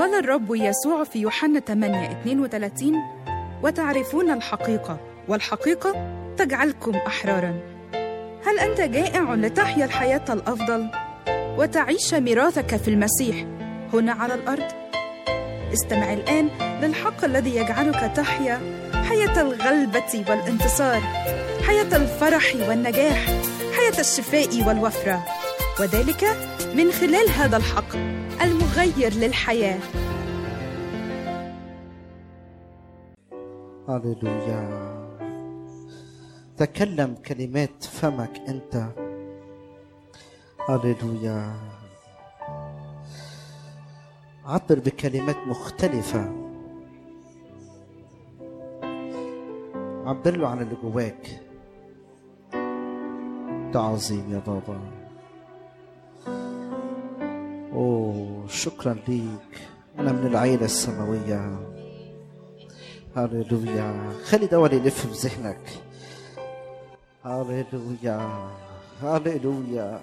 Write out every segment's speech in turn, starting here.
قال الرب يسوع في يوحنا 8 32 وتعرفون الحقيقة والحقيقة تجعلكم أحرارا هل أنت جائع لتحيا الحياة الأفضل وتعيش ميراثك في المسيح هنا على الأرض؟ استمع الآن للحق الذي يجعلك تحيا حياة الغلبة والانتصار حياة الفرح والنجاح حياة الشفاء والوفرة وذلك من خلال هذا الحق المغير للحياه هللويا تكلم كلمات فمك انت هللويا عبر بكلمات مختلفة عبر له عن اللي جواك ده عظيم يا بابا اوه شكرا ليك انا من العيلة السماوية هللويا خلي ده اللي يلف في ذهنك هللويا هللويا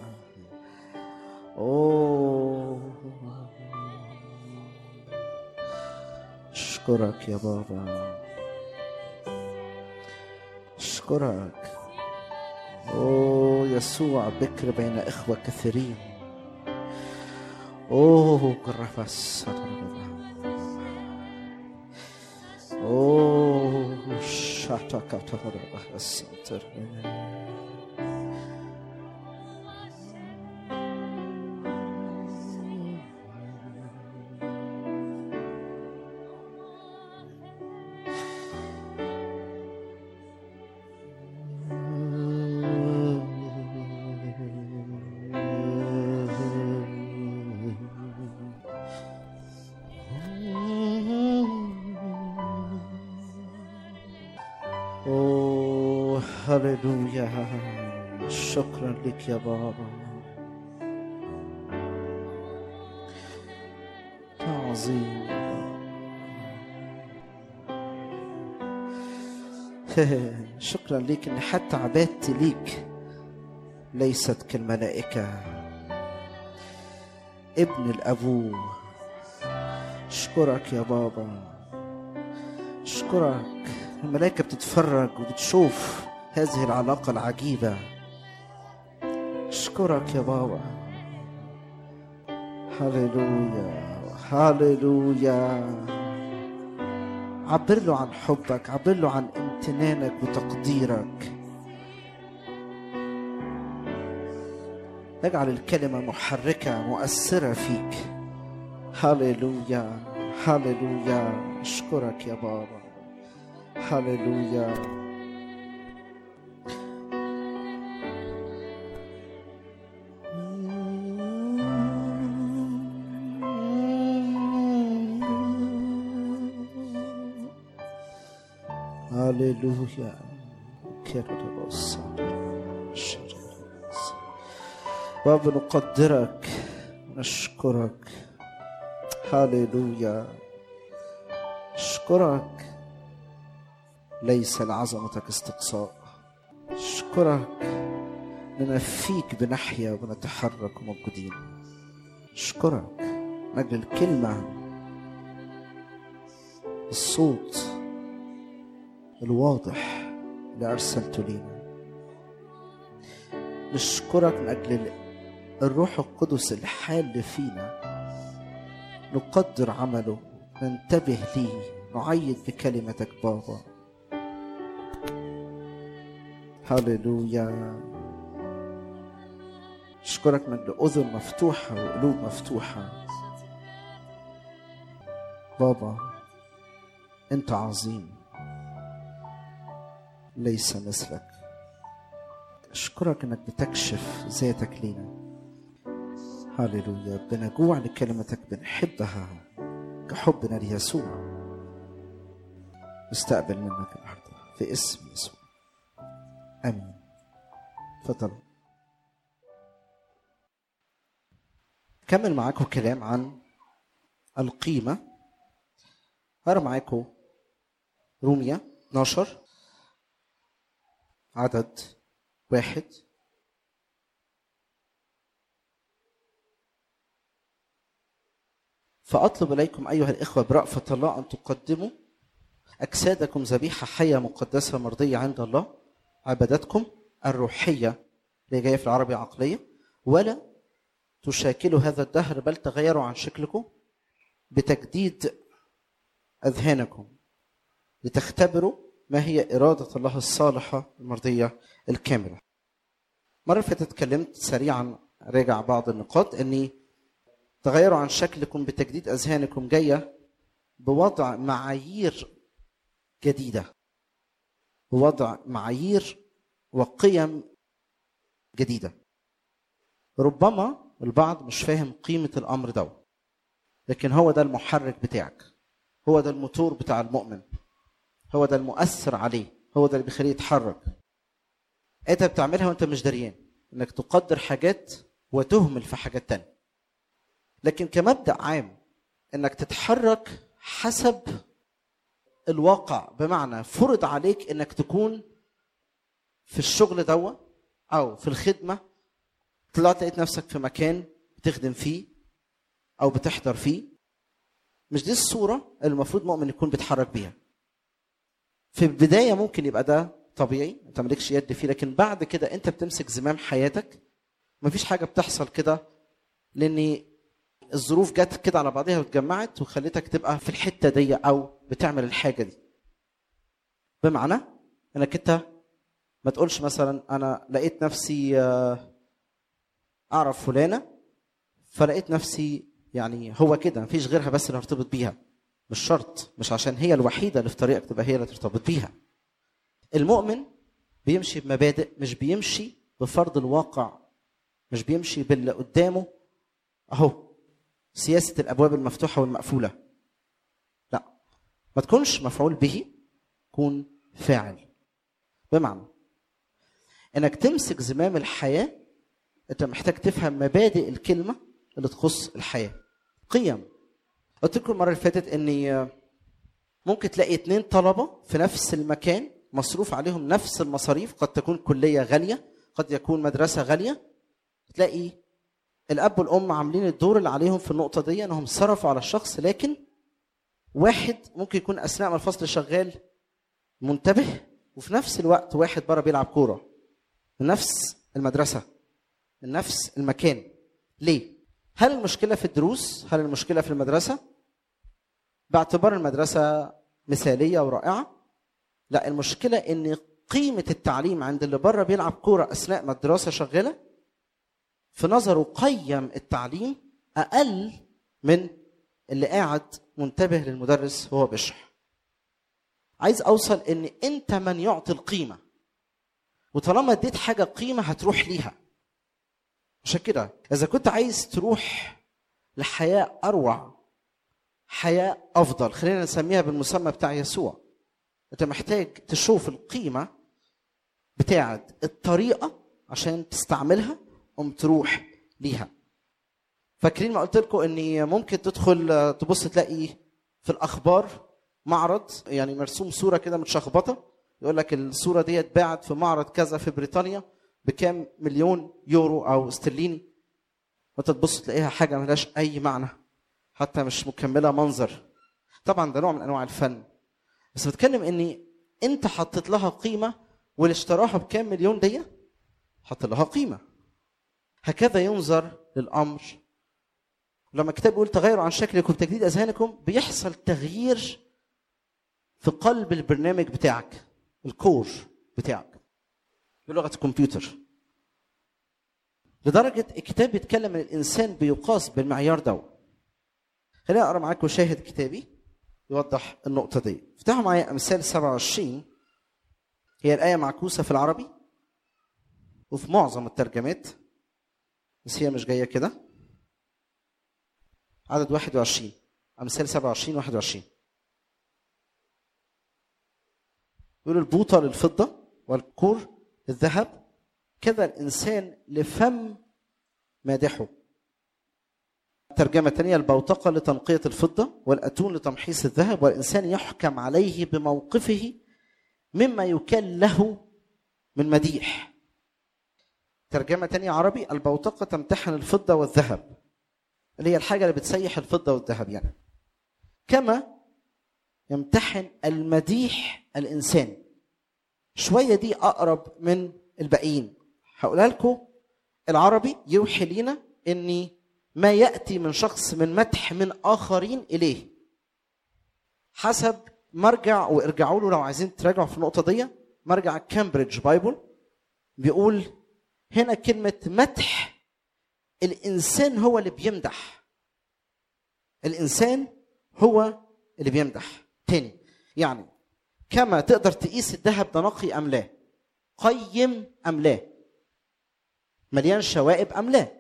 اوه اشكرك يا بابا اشكرك اوه يسوع بكر بين اخوه كثيرين اوه كرفس اوه شاتك تهرب السنتر اوه هللويا شكرا لك يا بابا عظيم شكرا لك ان حتى عبادتي ليك ليست كالملائكه ابن الابوه اشكرك يا بابا اشكرك الملائكة بتتفرج وبتشوف هذه العلاقة العجيبة أشكرك يا بابا هللويا هللويا عبر له عن حبك عبر له عن امتنانك وتقديرك اجعل الكلمة محركة مؤثرة فيك هللويا هللويا أشكرك يا بابا هللويا هللويا بابا نقدرك نشكرك هللويا اشكرك ليس لعظمتك استقصاء اشكرك ننفيك بنحيا ونتحرك وموجودين اشكرك من اجل الكلمه الصوت الواضح اللي ارسلته لينا نشكرك من اجل الروح القدس الحال فينا نقدر عمله ننتبه ليه نعيد بكلمتك بابا هللويا اشكرك من اذن مفتوحه وقلوب مفتوحه بابا انت عظيم ليس مثلك اشكرك انك بتكشف ذاتك لينا هللويا بنجوع لكلمتك بنحبها كحبنا ليسوع نستقبل منك النهارده في اسم يسوع امين تفضل كمل معاكم كلام عن القيمة هقرا معاكم روميا 12 عدد واحد فأطلب إليكم أيها الإخوة برأفة الله أن تقدموا أجسادكم ذبيحة حية مقدسة مرضية عند الله عبادتكم الروحية اللي جاية في العربي عقلية ولا تشاكلوا هذا الدهر بل تغيروا عن شكلكم بتجديد أذهانكم لتختبروا ما هي إرادة الله الصالحة المرضية الكاملة مرة فاتت اتكلمت سريعا راجع بعض النقاط اني تغيروا عن شكلكم بتجديد اذهانكم جايه بوضع معايير جديده بوضع معايير وقيم جديده ربما البعض مش فاهم قيمه الامر ده لكن هو ده المحرك بتاعك هو ده الموتور بتاع المؤمن هو ده المؤثر عليه هو ده اللي بيخليه يتحرك انت بتعملها وانت مش دريان انك تقدر حاجات وتهمل في حاجات تانية لكن كمبدأ عام انك تتحرك حسب الواقع بمعنى فرض عليك انك تكون في الشغل دوا او في الخدمة طلعت لقيت نفسك في مكان بتخدم فيه او بتحضر فيه مش دي الصورة اللي المفروض مؤمن يكون بيتحرك بيها في البداية ممكن يبقى ده طبيعي انت مالكش يد فيه لكن بعد كده انت بتمسك زمام حياتك مفيش حاجه بتحصل كده لان الظروف جت كده على بعضها واتجمعت وخلتك تبقى في الحته دي او بتعمل الحاجه دي بمعنى انك انت ما تقولش مثلا انا لقيت نفسي آه، اعرف فلانه فلقيت نفسي يعني هو كده مفيش غيرها بس اللي هرتبط بيها مش شرط مش عشان هي الوحيده اللي في طريقك تبقى هي اللي ترتبط بيها المؤمن بيمشي بمبادئ مش بيمشي بفرض الواقع مش بيمشي باللي قدامه اهو سياسه الابواب المفتوحه والمقفوله لا ما تكونش مفعول به كون فاعل بمعنى انك تمسك زمام الحياه انت محتاج تفهم مبادئ الكلمه اللي تخص الحياه قيم قلت لكم المره اللي فاتت اني ممكن تلاقي اتنين طلبه في نفس المكان مصروف عليهم نفس المصاريف قد تكون كليه غاليه قد يكون مدرسه غاليه تلاقي الاب والام عاملين الدور اللي عليهم في النقطه دي انهم صرفوا على الشخص لكن واحد ممكن يكون اثناء ما الفصل شغال منتبه وفي نفس الوقت واحد بره بيلعب كوره من نفس المدرسه من نفس المكان ليه هل المشكله في الدروس هل المشكله في المدرسه باعتبار المدرسه مثاليه ورائعه لا المشكله ان قيمه التعليم عند اللي بره بيلعب كوره اثناء ما الدراسه شغاله في نظره قيم التعليم اقل من اللي قاعد منتبه للمدرس وهو بيشرح عايز اوصل ان انت من يعطي القيمه وطالما اديت حاجه قيمه هتروح ليها عشان كده اذا كنت عايز تروح لحياه اروع حياه افضل خلينا نسميها بالمسمى بتاع يسوع انت محتاج تشوف القيمه بتاعه الطريقه عشان تستعملها قوم تروح ليها فاكرين ما قلت لكم اني ممكن تدخل تبص تلاقي في الاخبار معرض يعني مرسوم صوره كده متشخبطه يقول لك الصوره دي اتباعت في معرض كذا في بريطانيا بكام مليون يورو او استرليني وانت تبص تلاقيها حاجه ملهاش اي معنى حتى مش مكمله منظر طبعا ده نوع من انواع الفن بس بتكلم اني انت حطيت لها قيمه واللي اشتراها بكام مليون دي حط لها قيمه هكذا ينظر للامر لما الكتاب بيقول تغيروا عن شكلكم بتجديد اذهانكم بيحصل تغيير في قلب البرنامج بتاعك الكور بتاعك بلغه الكمبيوتر لدرجه الكتاب بيتكلم ان الانسان بيقاس بالمعيار ده خليني اقرا معاكم شاهد كتابي يوضح النقطه دي افتحوا معايا امثال 27 هي الايه معكوسه في العربي وفي معظم الترجمات بس هي مش جايه كده عدد 21 امثال 27 21 يقول البوطه للفضه والكور للذهب كذا الانسان لفم مادحه ترجمة تانية البوتقة لتنقية الفضة والأتون لتمحيص الذهب والإنسان يحكم عليه بموقفه مما يكل له من مديح ترجمة تانية عربي البوتقة تمتحن الفضة والذهب اللي هي الحاجه اللي بتسيح الفضه والذهب يعني كما يمتحن المديح الانسان شويه دي اقرب من الباقيين هقولها لكم العربي يوحي لينا ان ما ياتي من شخص من مدح من اخرين اليه حسب مرجع وارجعوا له لو عايزين تراجعوا في النقطه دي مرجع كامبريدج بايبل بيقول هنا كلمه مدح الانسان هو اللي بيمدح الانسان هو اللي بيمدح تاني يعني كما تقدر تقيس الذهب ده نقي ام لا قيم ام لا مليان شوائب ام لا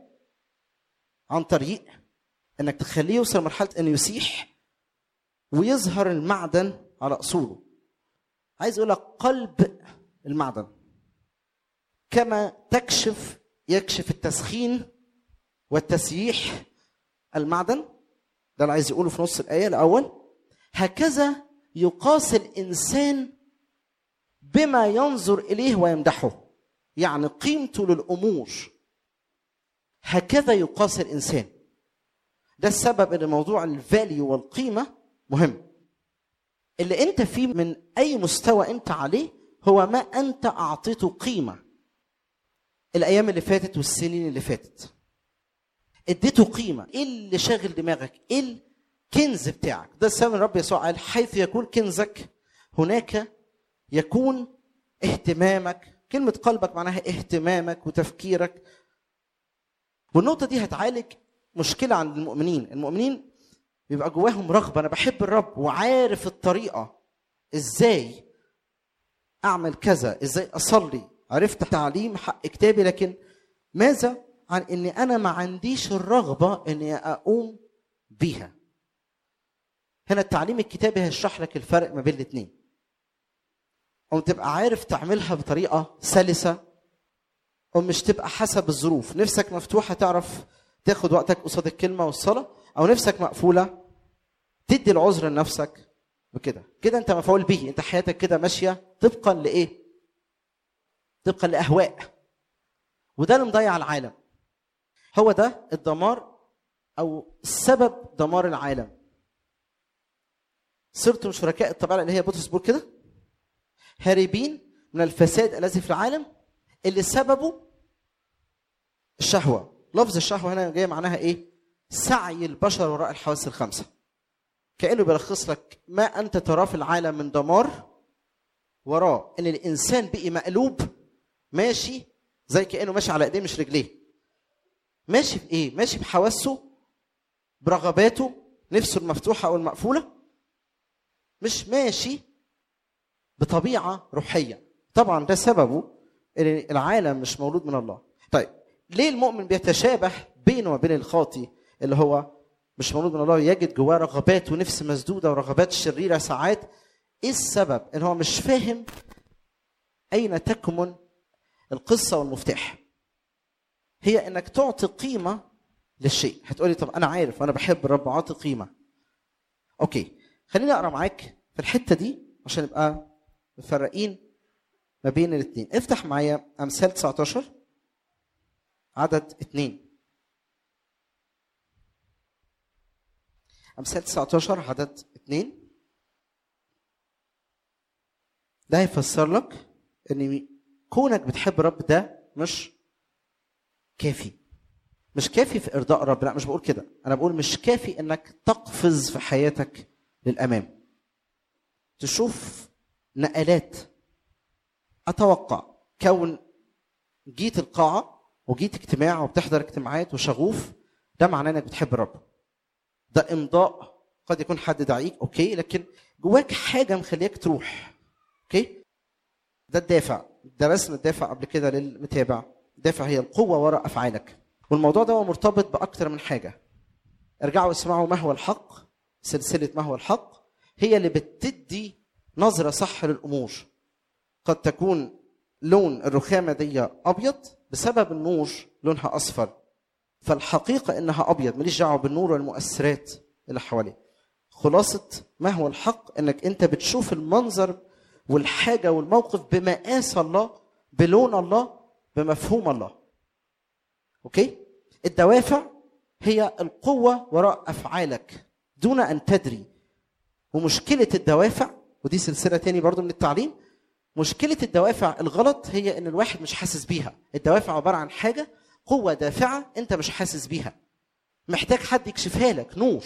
عن طريق انك تخليه يوصل لمرحله انه يسيح ويظهر المعدن على اصوله عايز اقول لك قلب المعدن كما تكشف يكشف التسخين والتسييح المعدن ده اللي عايز يقوله في نص الايه الاول هكذا يقاس الانسان بما ينظر اليه ويمدحه يعني قيمته للامور هكذا يقاس الانسان ده السبب ان موضوع الفاليو والقيمه مهم اللي انت فيه من اي مستوى انت عليه هو ما انت اعطيته قيمه الايام اللي فاتت والسنين اللي فاتت اديته قيمه ايه اللي شاغل دماغك ايه الكنز بتاعك ده السبب الرب يسوع قال حيث يكون كنزك هناك يكون اهتمامك كلمه قلبك معناها اهتمامك وتفكيرك والنقطه دي هتعالج مشكله عند المؤمنين المؤمنين بيبقى جواهم رغبه انا بحب الرب وعارف الطريقه ازاي اعمل كذا ازاي اصلي عرفت تعليم حق كتابي لكن ماذا عن اني انا ما عنديش الرغبه اني اقوم بيها هنا التعليم الكتابي هيشرح لك الفرق ما بين الاثنين او تبقى عارف تعملها بطريقه سلسه او مش تبقى حسب الظروف نفسك مفتوحه تعرف تاخد وقتك قصاد الكلمه والصلاه او نفسك مقفوله تدي العذر لنفسك بكده كده انت مفعول به انت حياتك كده ماشيه طبقا لايه طبقا لاهواء وده اللي مضيع العالم هو ده الدمار او سبب دمار العالم صرتم شركاء الطبيعه اللي هي بطرس بيقول كده هاربين من الفساد الذي في العالم اللي سببه الشهوه لفظ الشهوه هنا جاي معناها ايه سعي البشر وراء الحواس الخمسه كانه بيلخص لك ما انت تراه في العالم من دمار وراه ان الانسان بقي مقلوب ماشي زي كانه ماشي على ايديه مش رجليه ماشي بايه ماشي بحواسه برغباته نفسه المفتوحه او المقفوله مش ماشي بطبيعه روحيه طبعا ده سببه ان العالم مش مولود من الله طيب ليه المؤمن بيتشابه بينه وبين الخاطي اللي هو مش مولود من الله يجد جواه رغبات ونفس مسدوده ورغبات شريره ساعات ايه السبب ان هو مش فاهم اين تكمن القصه والمفتاح هي انك تعطي قيمه للشيء هتقولي طب انا عارف وانا بحب الرب اعطي قيمه اوكي خليني اقرا معاك في الحته دي عشان نبقى مفرقين ما بين الاثنين افتح معايا امثال 19 عدد اثنين امثال 19 عدد اثنين ده هيفسر لك ان كونك بتحب الرب ده مش كافي مش كافي في ارضاء الرب لا مش بقول كده انا بقول مش كافي انك تقفز في حياتك للامام تشوف نقلات اتوقع كون جيت القاعه وجيت اجتماع وبتحضر اجتماعات وشغوف ده معناه انك بتحب الرب ده امضاء قد يكون حد دعيك اوكي لكن جواك حاجه مخليك تروح اوكي ده الدافع درسنا الدافع قبل كده للمتابع الدافع هي القوه وراء افعالك والموضوع ده هو مرتبط باكتر من حاجه ارجعوا اسمعوا ما هو الحق سلسله ما هو الحق هي اللي بتدي نظره صح للامور قد تكون لون الرخامه دي ابيض بسبب النور لونها اصفر فالحقيقه انها ابيض ماليش دعوه بالنور والمؤثرات اللي حواليه خلاصه ما هو الحق انك انت بتشوف المنظر والحاجه والموقف بمقاس الله بلون الله بمفهوم الله اوكي الدوافع هي القوه وراء افعالك دون ان تدري ومشكله الدوافع ودي سلسله تاني برضو من التعليم مشكله الدوافع الغلط هي ان الواحد مش حاسس بيها الدوافع عباره عن حاجه قوه دافعه انت مش حاسس بيها محتاج حد يكشفها لك نور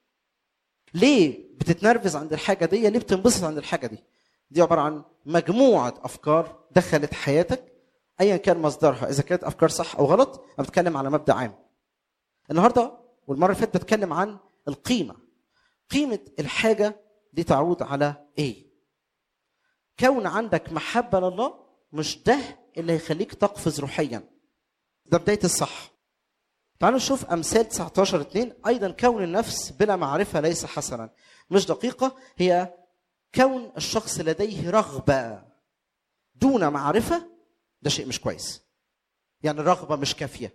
ليه بتتنرفز عند الحاجه دي ليه بتنبسط عند الحاجه دي دي عباره عن مجموعه افكار دخلت حياتك ايا كان مصدرها اذا كانت افكار صح او غلط انا بتكلم على مبدا عام النهارده والمره اللي فاتت بتكلم عن القيمه قيمه الحاجه دي تعود على ايه كون عندك محبه لله مش ده اللي هيخليك تقفز روحيا ده بدايه الصح تعالوا نشوف امثال 19 2 ايضا كون النفس بلا معرفه ليس حسنا مش دقيقه هي كون الشخص لديه رغبه دون معرفه ده شيء مش كويس يعني الرغبه مش كافيه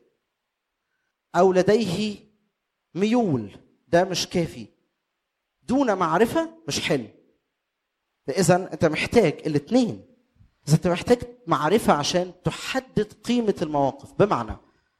او لديه ميول ده مش كافي دون معرفه مش حلو اذا انت محتاج الاثنين اذا انت محتاج معرفه عشان تحدد قيمه المواقف بمعنى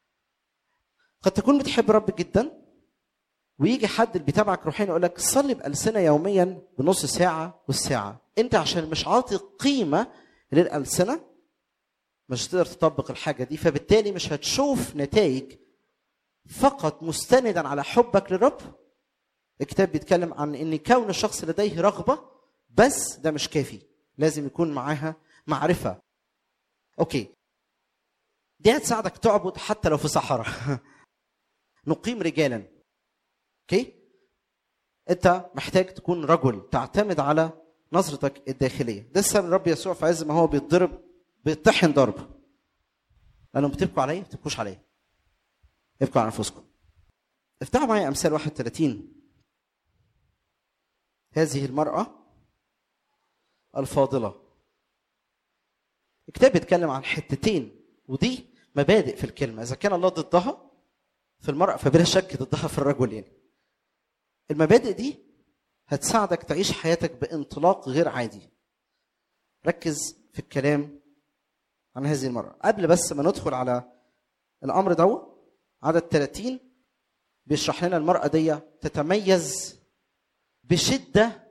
قد تكون بتحب رب جدا ويجي حد اللي بيتابعك روحيا يقول لك صلي بألسنة يوميا بنص ساعة والساعة انت عشان مش عاطي قيمة للألسنة مش هتقدر تطبق الحاجة دي فبالتالي مش هتشوف نتائج فقط مستندا على حبك للرب الكتاب بيتكلم عن ان كون الشخص لديه رغبة بس ده مش كافي لازم يكون معاها معرفة اوكي دي هتساعدك تعبد حتى لو في صحراء نقيم رجالا اوكي انت محتاج تكون رجل تعتمد على نظرتك الداخليه ده السبب الرب يسوع في عز ما هو بيتضرب بيطحن ضرب قال لهم بتبكوا عليا ما بتبكوش عليا ابكوا على انفسكم افتحوا معايا امثال 31 هذه المراه الفاضله الكتاب بيتكلم عن حتتين ودي مبادئ في الكلمه اذا كان الله ضدها في المرأة فبلا شك ضدها في الرجل يعني. المبادئ دي هتساعدك تعيش حياتك بانطلاق غير عادي. ركز في الكلام عن هذه المرأة. قبل بس ما ندخل على الأمر ده عدد 30 بيشرح لنا المرأة دي تتميز بشدة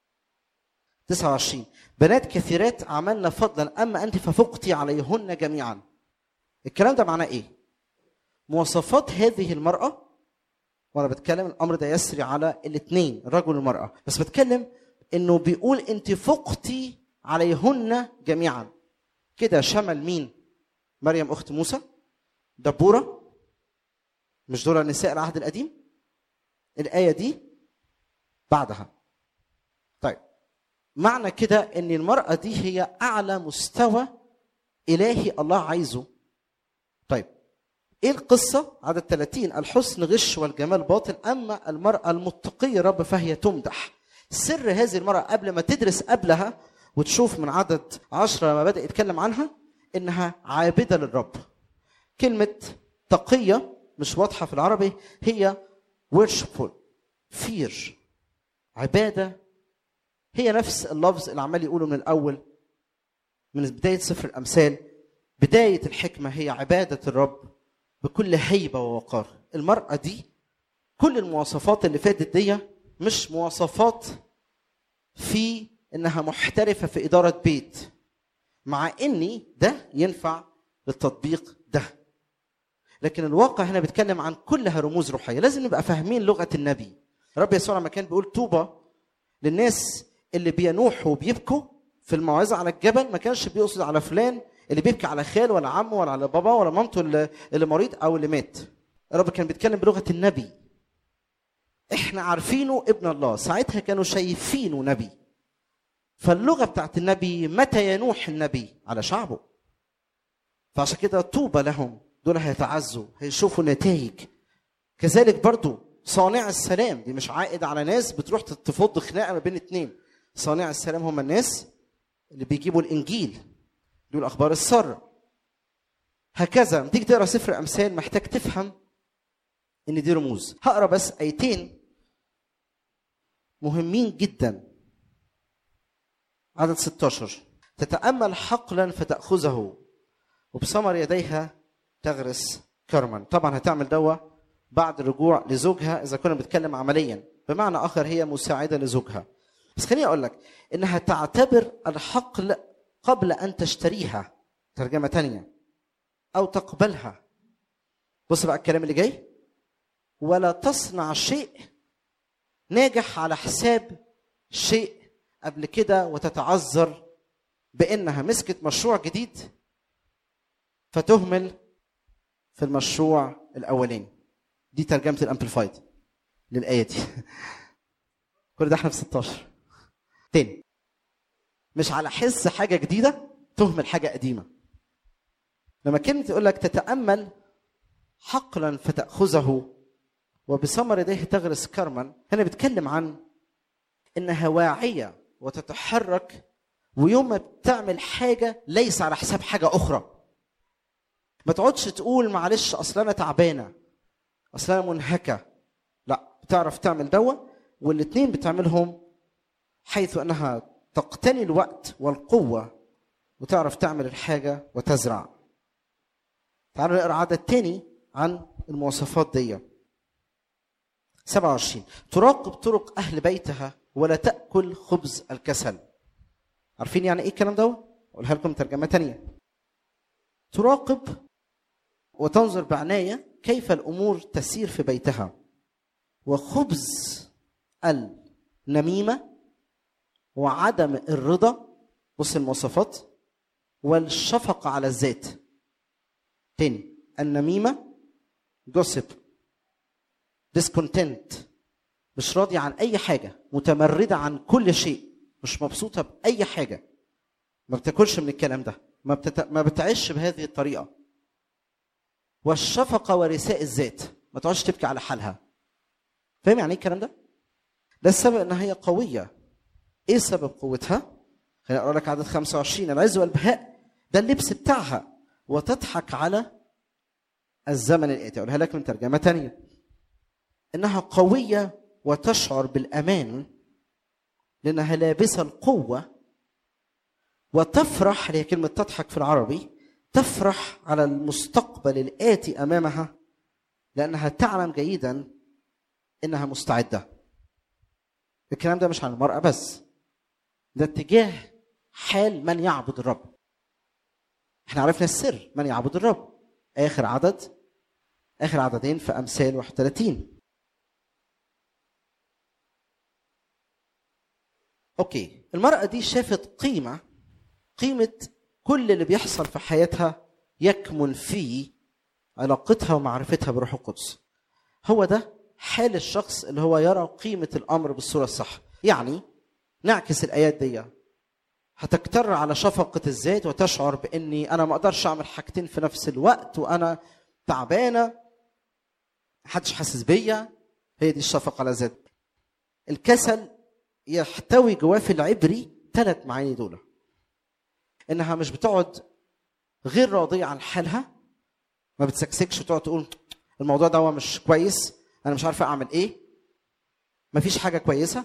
29 بنات كثيرات عملن فضلا أما أنت ففقتي عليهن جميعا. الكلام ده معناه إيه؟ مواصفات هذه المرأة وأنا بتكلم الأمر ده يسري على الاثنين الرجل والمرأة بس بتكلم إنه بيقول أنت فقتي عليهن جميعا كده شمل مين؟ مريم أخت موسى دبورة مش دول نساء العهد القديم الآية دي بعدها طيب معنى كده ان المرأة دي هي أعلى مستوى إلهي الله عايزه طيب ايه القصه عدد 30 الحسن غش والجمال باطل اما المراه المتقيه رب فهي تمدح سر هذه المراه قبل ما تدرس قبلها وتشوف من عدد عشرة لما بدا يتكلم عنها انها عابده للرب كلمه تقيه مش واضحه في العربي هي worshipful fear عباده هي نفس اللفظ اللي عمال يقوله من الاول من بدايه سفر الامثال بدايه الحكمه هي عباده الرب بكل هيبه ووقار المراه دي كل المواصفات اللي فاتت دي مش مواصفات في انها محترفه في اداره بيت مع اني ده ينفع للتطبيق ده لكن الواقع هنا بيتكلم عن كلها رموز روحيه لازم نبقى فاهمين لغه النبي رب يسوع لما كان بيقول طوبى للناس اللي بينوحوا وبيبكوا في الموعظه على الجبل ما كانش بيقصد على فلان اللي بيبكي على خاله ولا عمه ولا على باباه ولا مامته اللي, اللي مريض او اللي مات الرب كان بيتكلم بلغه النبي احنا عارفينه ابن الله ساعتها كانوا شايفينه نبي فاللغه بتاعت النبي متى ينوح النبي على شعبه فعشان كده طوبى لهم دول هيتعزوا هيشوفوا نتائج كذلك برضو صانع السلام دي مش عائد على ناس بتروح تفض خناقه ما بين اتنين صانع السلام هم الناس اللي بيجيبوا الانجيل دول اخبار الساره هكذا لما تيجي تقرا سفر امثال محتاج تفهم ان دي رموز هقرا بس ايتين مهمين جدا عدد 16 تتامل حقلا فتاخذه وبثمر يديها تغرس كرما طبعا هتعمل دوا بعد الرجوع لزوجها اذا كنا بنتكلم عمليا بمعنى اخر هي مساعده لزوجها بس خليني اقول لك انها تعتبر الحقل قبل ان تشتريها ترجمه تانية او تقبلها بص بقى الكلام اللي جاي ولا تصنع شيء ناجح على حساب شيء قبل كده وتتعذر بانها مسكت مشروع جديد فتهمل في المشروع الاولاني دي ترجمه الامبليفايد للايه دي كل ده احنا في 16 تاني مش على حس حاجه جديده تهمل حاجه قديمه لما كلمه يقول لك تتامل حقلا فتاخذه وبثمر يديه تغرس كرما هنا بيتكلم عن انها واعيه وتتحرك ويوم ما بتعمل حاجه ليس على حساب حاجه اخرى ما تقعدش تقول معلش اصل انا تعبانه اصل انا منهكه لا بتعرف تعمل دوا والاثنين بتعملهم حيث انها تقتني الوقت والقوه وتعرف تعمل الحاجه وتزرع تعالوا نقرا عدد تاني عن المواصفات دي 27 تراقب طرق اهل بيتها ولا تاكل خبز الكسل عارفين يعني ايه الكلام ده اقولها لكم ترجمه تانية تراقب وتنظر بعنايه كيف الامور تسير في بيتها وخبز النميمه وعدم الرضا بص المواصفات والشفقه على الذات تاني النميمه جوسب ديسكونتنت مش راضية عن أي حاجة متمردة عن كل شيء مش مبسوطة بأي حاجة ما بتاكلش من الكلام ده ما, بتت... ما بتعيش بهذه الطريقة والشفقة ورثاء الذات ما تقعدش تبكي على حالها فاهم يعني ايه الكلام ده؟ ده السبب انها هي قوية ايه سبب قوتها؟ خليني اقرا لك عدد 25 العز والبهاء ده اللبس بتاعها وتضحك على الزمن الاتي اقولها لك من ترجمة تانية انها قويه وتشعر بالامان لانها لابسه القوه وتفرح اللي هي كلمه تضحك في العربي تفرح على المستقبل الاتي امامها لانها تعلم جيدا انها مستعده الكلام ده مش عن المراه بس ده اتجاه حال من يعبد الرب احنا عرفنا السر من يعبد الرب اخر عدد اخر عددين في امثال 31 اوكي المرأة دي شافت قيمة قيمة كل اللي بيحصل في حياتها يكمن في علاقتها ومعرفتها بروح القدس هو ده حال الشخص اللي هو يرى قيمة الأمر بالصورة الصح يعني نعكس الآيات دي هتكتر على شفقة الذات وتشعر بإني أنا ما أقدرش أعمل حاجتين في نفس الوقت وأنا تعبانة محدش حاسس بيا هي دي الشفقة على الذات الكسل يحتوي جواه في العبري ثلاث معاني دول انها مش بتقعد غير راضيه عن حالها ما بتسكسكش وتقعد تقول الموضوع ده هو مش كويس انا مش عارفه اعمل ايه مفيش حاجه كويسه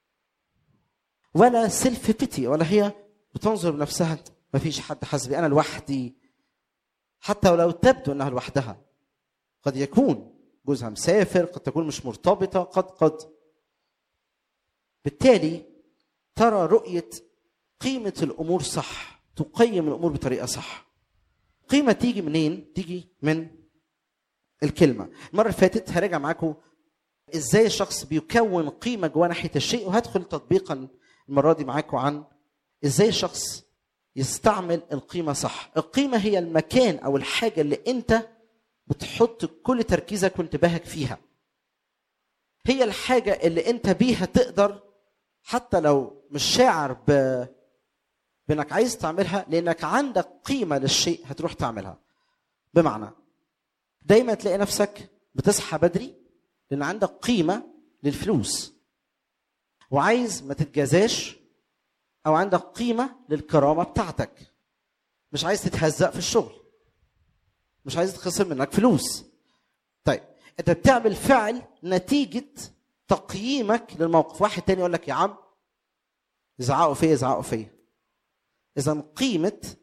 ولا سيلف بيتي ولا هي بتنظر بنفسها مفيش حد حاسس بي انا لوحدي حتى ولو تبدو انها لوحدها قد يكون جوزها مسافر قد تكون مش مرتبطه قد قد بالتالي ترى رؤية قيمة الأمور صح تقيم الأمور بطريقة صح قيمة تيجي منين؟ تيجي من الكلمة المرة اللي فاتت هراجع معاكم ازاي الشخص بيكون قيمة جوه ناحية الشيء وهدخل تطبيقا المرة دي معاكم عن ازاي الشخص يستعمل القيمة صح القيمة هي المكان أو الحاجة اللي أنت بتحط كل تركيزك وانتباهك فيها هي الحاجة اللي أنت بيها تقدر حتى لو مش شاعر ب... بانك عايز تعملها لانك عندك قيمه للشيء هتروح تعملها بمعنى دايما تلاقي نفسك بتصحى بدري لان عندك قيمه للفلوس وعايز ما تتجازاش او عندك قيمه للكرامه بتاعتك مش عايز تتهزق في الشغل مش عايز تخسر منك فلوس طيب انت بتعمل فعل نتيجه تقييمك للموقف واحد تاني يقول لك يا عم يزعقوا فيا يزعقوا فيا اذا قيمه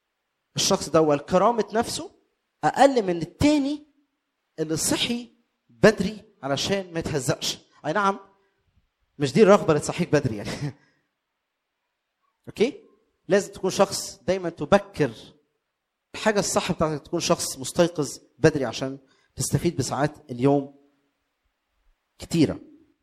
الشخص ده والكرامه نفسه اقل من التاني اللي صحي بدري علشان ما يتهزقش اي نعم مش دي الرغبه اللي تصحيك بدري يعني اوكي لازم تكون شخص دايما تبكر الحاجه الصح بتاعتك تكون شخص مستيقظ بدري عشان تستفيد بساعات اليوم كتيره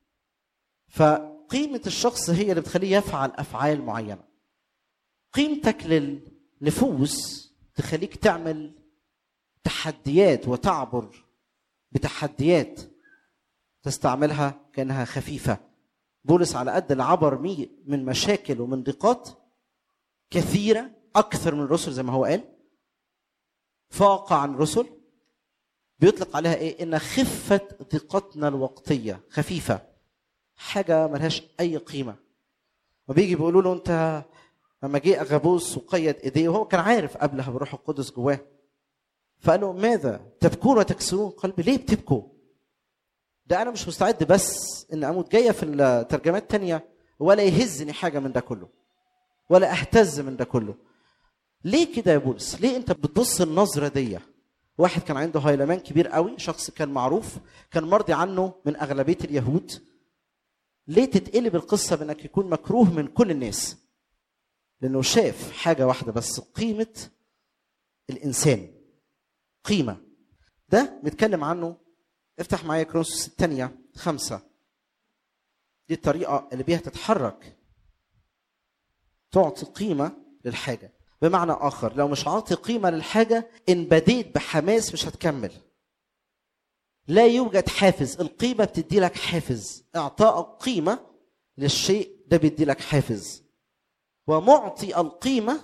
فقيمه الشخص هي اللي بتخليه يفعل افعال معينه قيمتك للنفوس تخليك تعمل تحديات وتعبر بتحديات تستعملها كانها خفيفه بولس على قد اللي عبر مي من مشاكل ومن ضيقات كثيره اكثر من الرسل زي ما هو قال فاق عن الرسل بيطلق عليها ايه ان خفه ضيقتنا الوقتيه خفيفه حاجه ملهاش اي قيمه وبيجي بيقولوا له انت لما جه اغابوس وقيد ايديه وهو كان عارف قبلها بروح القدس جواه فقال له ماذا تبكون وتكسرون قلبي ليه بتبكوا ده انا مش مستعد بس ان اموت جايه في الترجمات التانية ولا يهزني حاجه من ده كله ولا اهتز من ده كله ليه كده يا بولس ليه انت بتبص النظره دي واحد كان عنده هيلمان كبير قوي شخص كان معروف كان مرضي عنه من اغلبيه اليهود ليه تتقلب القصه بانك يكون مكروه من كل الناس لانه شاف حاجه واحده بس قيمه الانسان قيمه ده بيتكلم عنه افتح معايا كرونسوس الثانيه خمسه دي الطريقه اللي بيها تتحرك تعطي قيمه للحاجه بمعنى اخر لو مش عاطي قيمه للحاجه ان بديت بحماس مش هتكمل لا يوجد حافز القيمه بتدي لك حافز اعطاء قيمه للشيء ده بيدي لك حافز ومعطي القيمه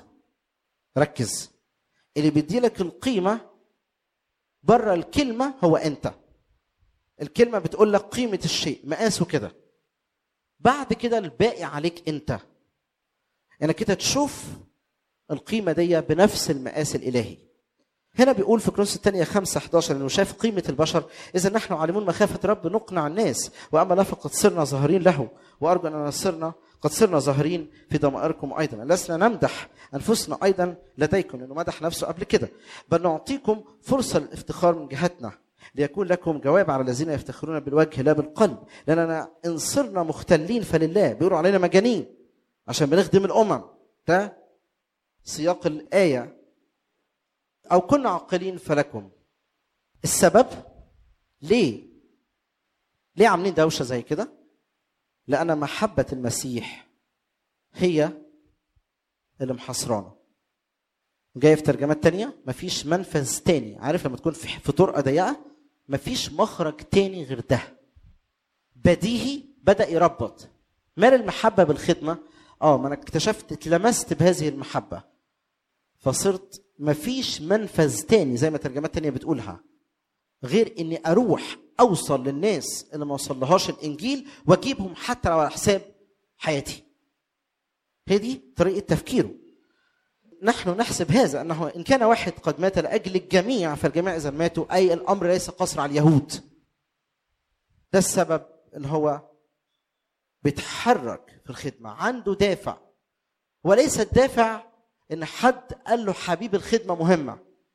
ركز اللي بيدي لك القيمه بره الكلمه هو انت الكلمه بتقول لك قيمه الشيء مقاسه كده بعد كده الباقي عليك انت انك انت تشوف القيمه دي بنفس المقاس الالهي هنا بيقول في كروس الثانية 5 11 انه شاف قيمة البشر إذا نحن عالمون مخافة رب نقنع الناس وأما لا فقد صرنا ظاهرين له وأرجو أننا صرنا قد صرنا ظاهرين في ضمائركم أيضا لسنا نمدح أنفسنا أيضا لديكم لأنه مدح نفسه قبل كده بل نعطيكم فرصة للافتخار من جهتنا ليكون لكم جواب على الذين يفتخرون بالوجه لا بالقلب لأننا إن صرنا مختلين فلله بيقولوا علينا مجانين عشان بنخدم الأمم ده سياق الآية أو كنا عاقلين فلكم السبب ليه ليه عاملين دوشة زي كده لأن محبة المسيح هي اللي محصرانا جاي في ترجمات تانية مفيش منفذ تاني عارف لما تكون في طرقة ضيقة مفيش مخرج تاني غير ده بديهي بدأ يربط مال المحبة بالخدمة اه ما انا اكتشفت اتلمست بهذه المحبة فصرت مفيش منفذ تاني زي ما ترجمات تانية بتقولها غير اني اروح اوصل للناس اللي ما وصلهاش الانجيل واجيبهم حتى لو على حساب حياتي هي دي طريقه تفكيره نحن نحسب هذا انه ان كان واحد قد مات لاجل الجميع فالجميع اذا ماتوا اي الامر ليس قصر على اليهود ده السبب ان هو بيتحرك في الخدمه عنده دافع وليس الدافع ان حد قال له حبيب الخدمه مهمه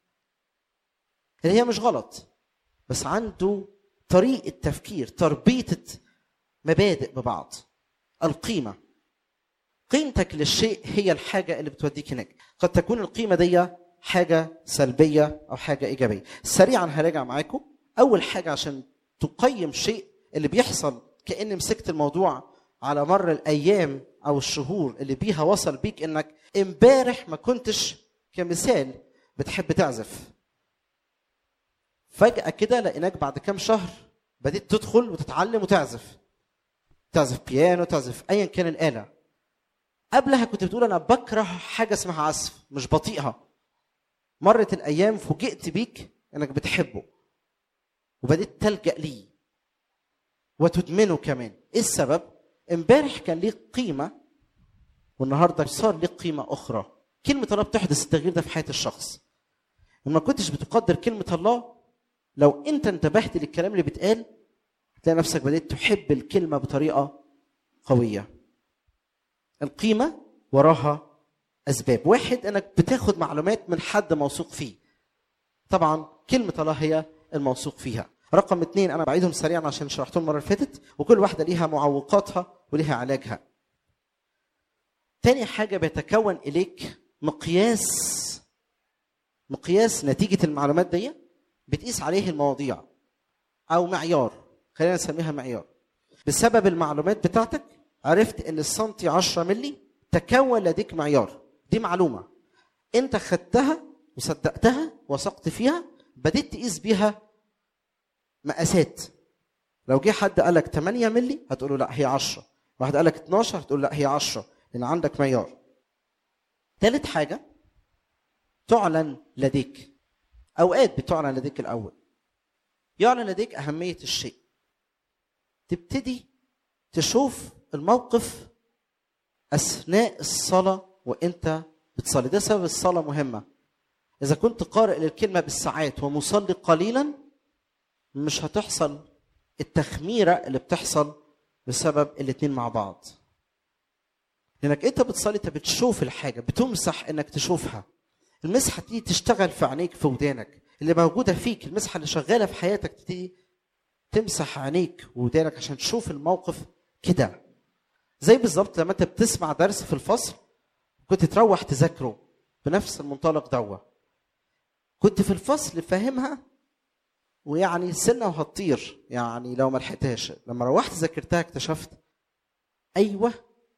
هي مش غلط بس عنده طريقه تفكير تربيطه مبادئ ببعض القيمه قيمتك للشيء هي الحاجه اللي بتوديك هناك قد تكون القيمه دي حاجه سلبيه او حاجه ايجابيه سريعا هراجع معاكم اول حاجه عشان تقيم شيء اللي بيحصل كاني مسكت الموضوع على مر الايام او الشهور اللي بيها وصل بيك انك امبارح ما كنتش كمثال بتحب تعزف فجأة كده لقيناك بعد كام شهر بديت تدخل وتتعلم وتعزف تعزف بيانو تعزف ايا كان الآلة قبلها كنت بتقول انا بكره حاجة اسمها عزف مش بطيئها مرت الايام فوجئت بيك انك بتحبه وبديت تلجأ ليه وتدمنه كمان ايه السبب امبارح كان ليه قيمة والنهارده صار ليه قيمة أخرى كلمة الله بتحدث التغيير ده في حياة الشخص وما كنتش بتقدر كلمة الله لو أنت انتبهت للكلام اللي بيتقال هتلاقي نفسك بدأت تحب الكلمة بطريقة قوية القيمة وراها أسباب واحد أنك بتاخد معلومات من حد موثوق فيه طبعا كلمة الله هي الموثوق فيها رقم اتنين انا بعيدهم سريعا عشان شرحتهم المره اللي فاتت وكل واحده ليها معوقاتها وليها علاجها تاني حاجه بيتكون اليك مقياس مقياس نتيجه المعلومات دي بتقيس عليه المواضيع او معيار خلينا نسميها معيار بسبب المعلومات بتاعتك عرفت ان السنتي 10 ملي تكون لديك معيار دي معلومه انت خدتها وصدقتها وثقت فيها بديت تقيس بيها مقاسات لو جه حد قال لك 8 ملي هتقول له لا هي 10 واحد قال لك 12 هتقول لا هي 10 لان عندك معيار ثالث حاجه تعلن لديك اوقات بتعلن لديك الاول يعلن لديك اهميه الشيء تبتدي تشوف الموقف اثناء الصلاه وانت بتصلي ده سبب الصلاه مهمه اذا كنت قارئ للكلمه بالساعات ومصلي قليلا مش هتحصل التخميره اللي بتحصل بسبب الاتنين مع بعض لانك انت بتصلي انت بتشوف الحاجه بتمسح انك تشوفها المسحه دي تشتغل في عينيك في ودانك اللي موجوده فيك المسحه اللي شغاله في حياتك تبتدي تمسح عينيك وودانك عشان تشوف الموقف كده زي بالظبط لما انت بتسمع درس في الفصل كنت تروح تذاكره بنفس المنطلق دوا كنت في الفصل فاهمها ويعني سنة وهتطير يعني لو ما لحقتهاش لما روحت ذاكرتها اكتشفت ايوه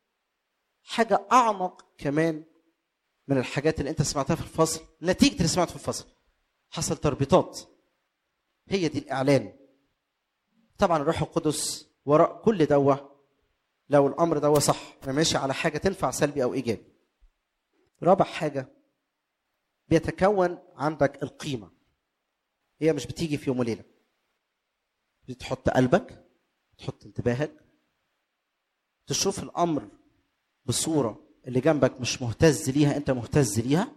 حاجة أعمق كمان من الحاجات اللي أنت سمعتها في الفصل نتيجة اللي سمعته في الفصل حصل تربيطات هي دي الإعلان طبعا الروح القدس وراء كل دوا لو الأمر دوا صح أنا ماشي على حاجة تنفع سلبي أو إيجابي رابع حاجة بيتكون عندك القيمة هي مش بتيجي في يوم وليلة بتحط قلبك تحط انتباهك تشوف الأمر بصورة اللي جنبك مش مهتز ليها أنت مهتز ليها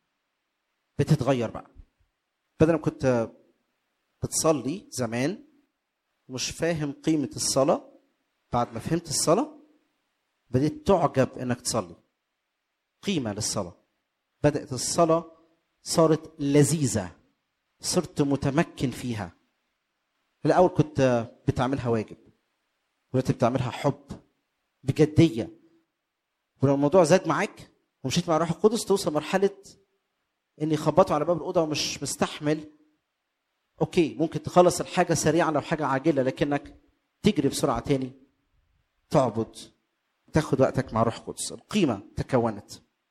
بتتغير بقى بدل ما كنت بتصلي زمان ومش فاهم قيمة الصلاة بعد ما فهمت الصلاة بديت تعجب انك تصلي قيمة للصلاة بدأت الصلاة صارت لذيذة صرت متمكن فيها في الأول كنت بتعملها واجب دلوقتي بتعملها حب بجدية ولو الموضوع زاد معاك ومشيت مع الروح القدس توصل مرحلة إن يخبطوا على باب الأوضة ومش مستحمل أوكي ممكن تخلص الحاجة سريعا لو حاجة عاجلة لكنك تجري بسرعة تاني تعبد تاخد وقتك مع روح القدس القيمة تكونت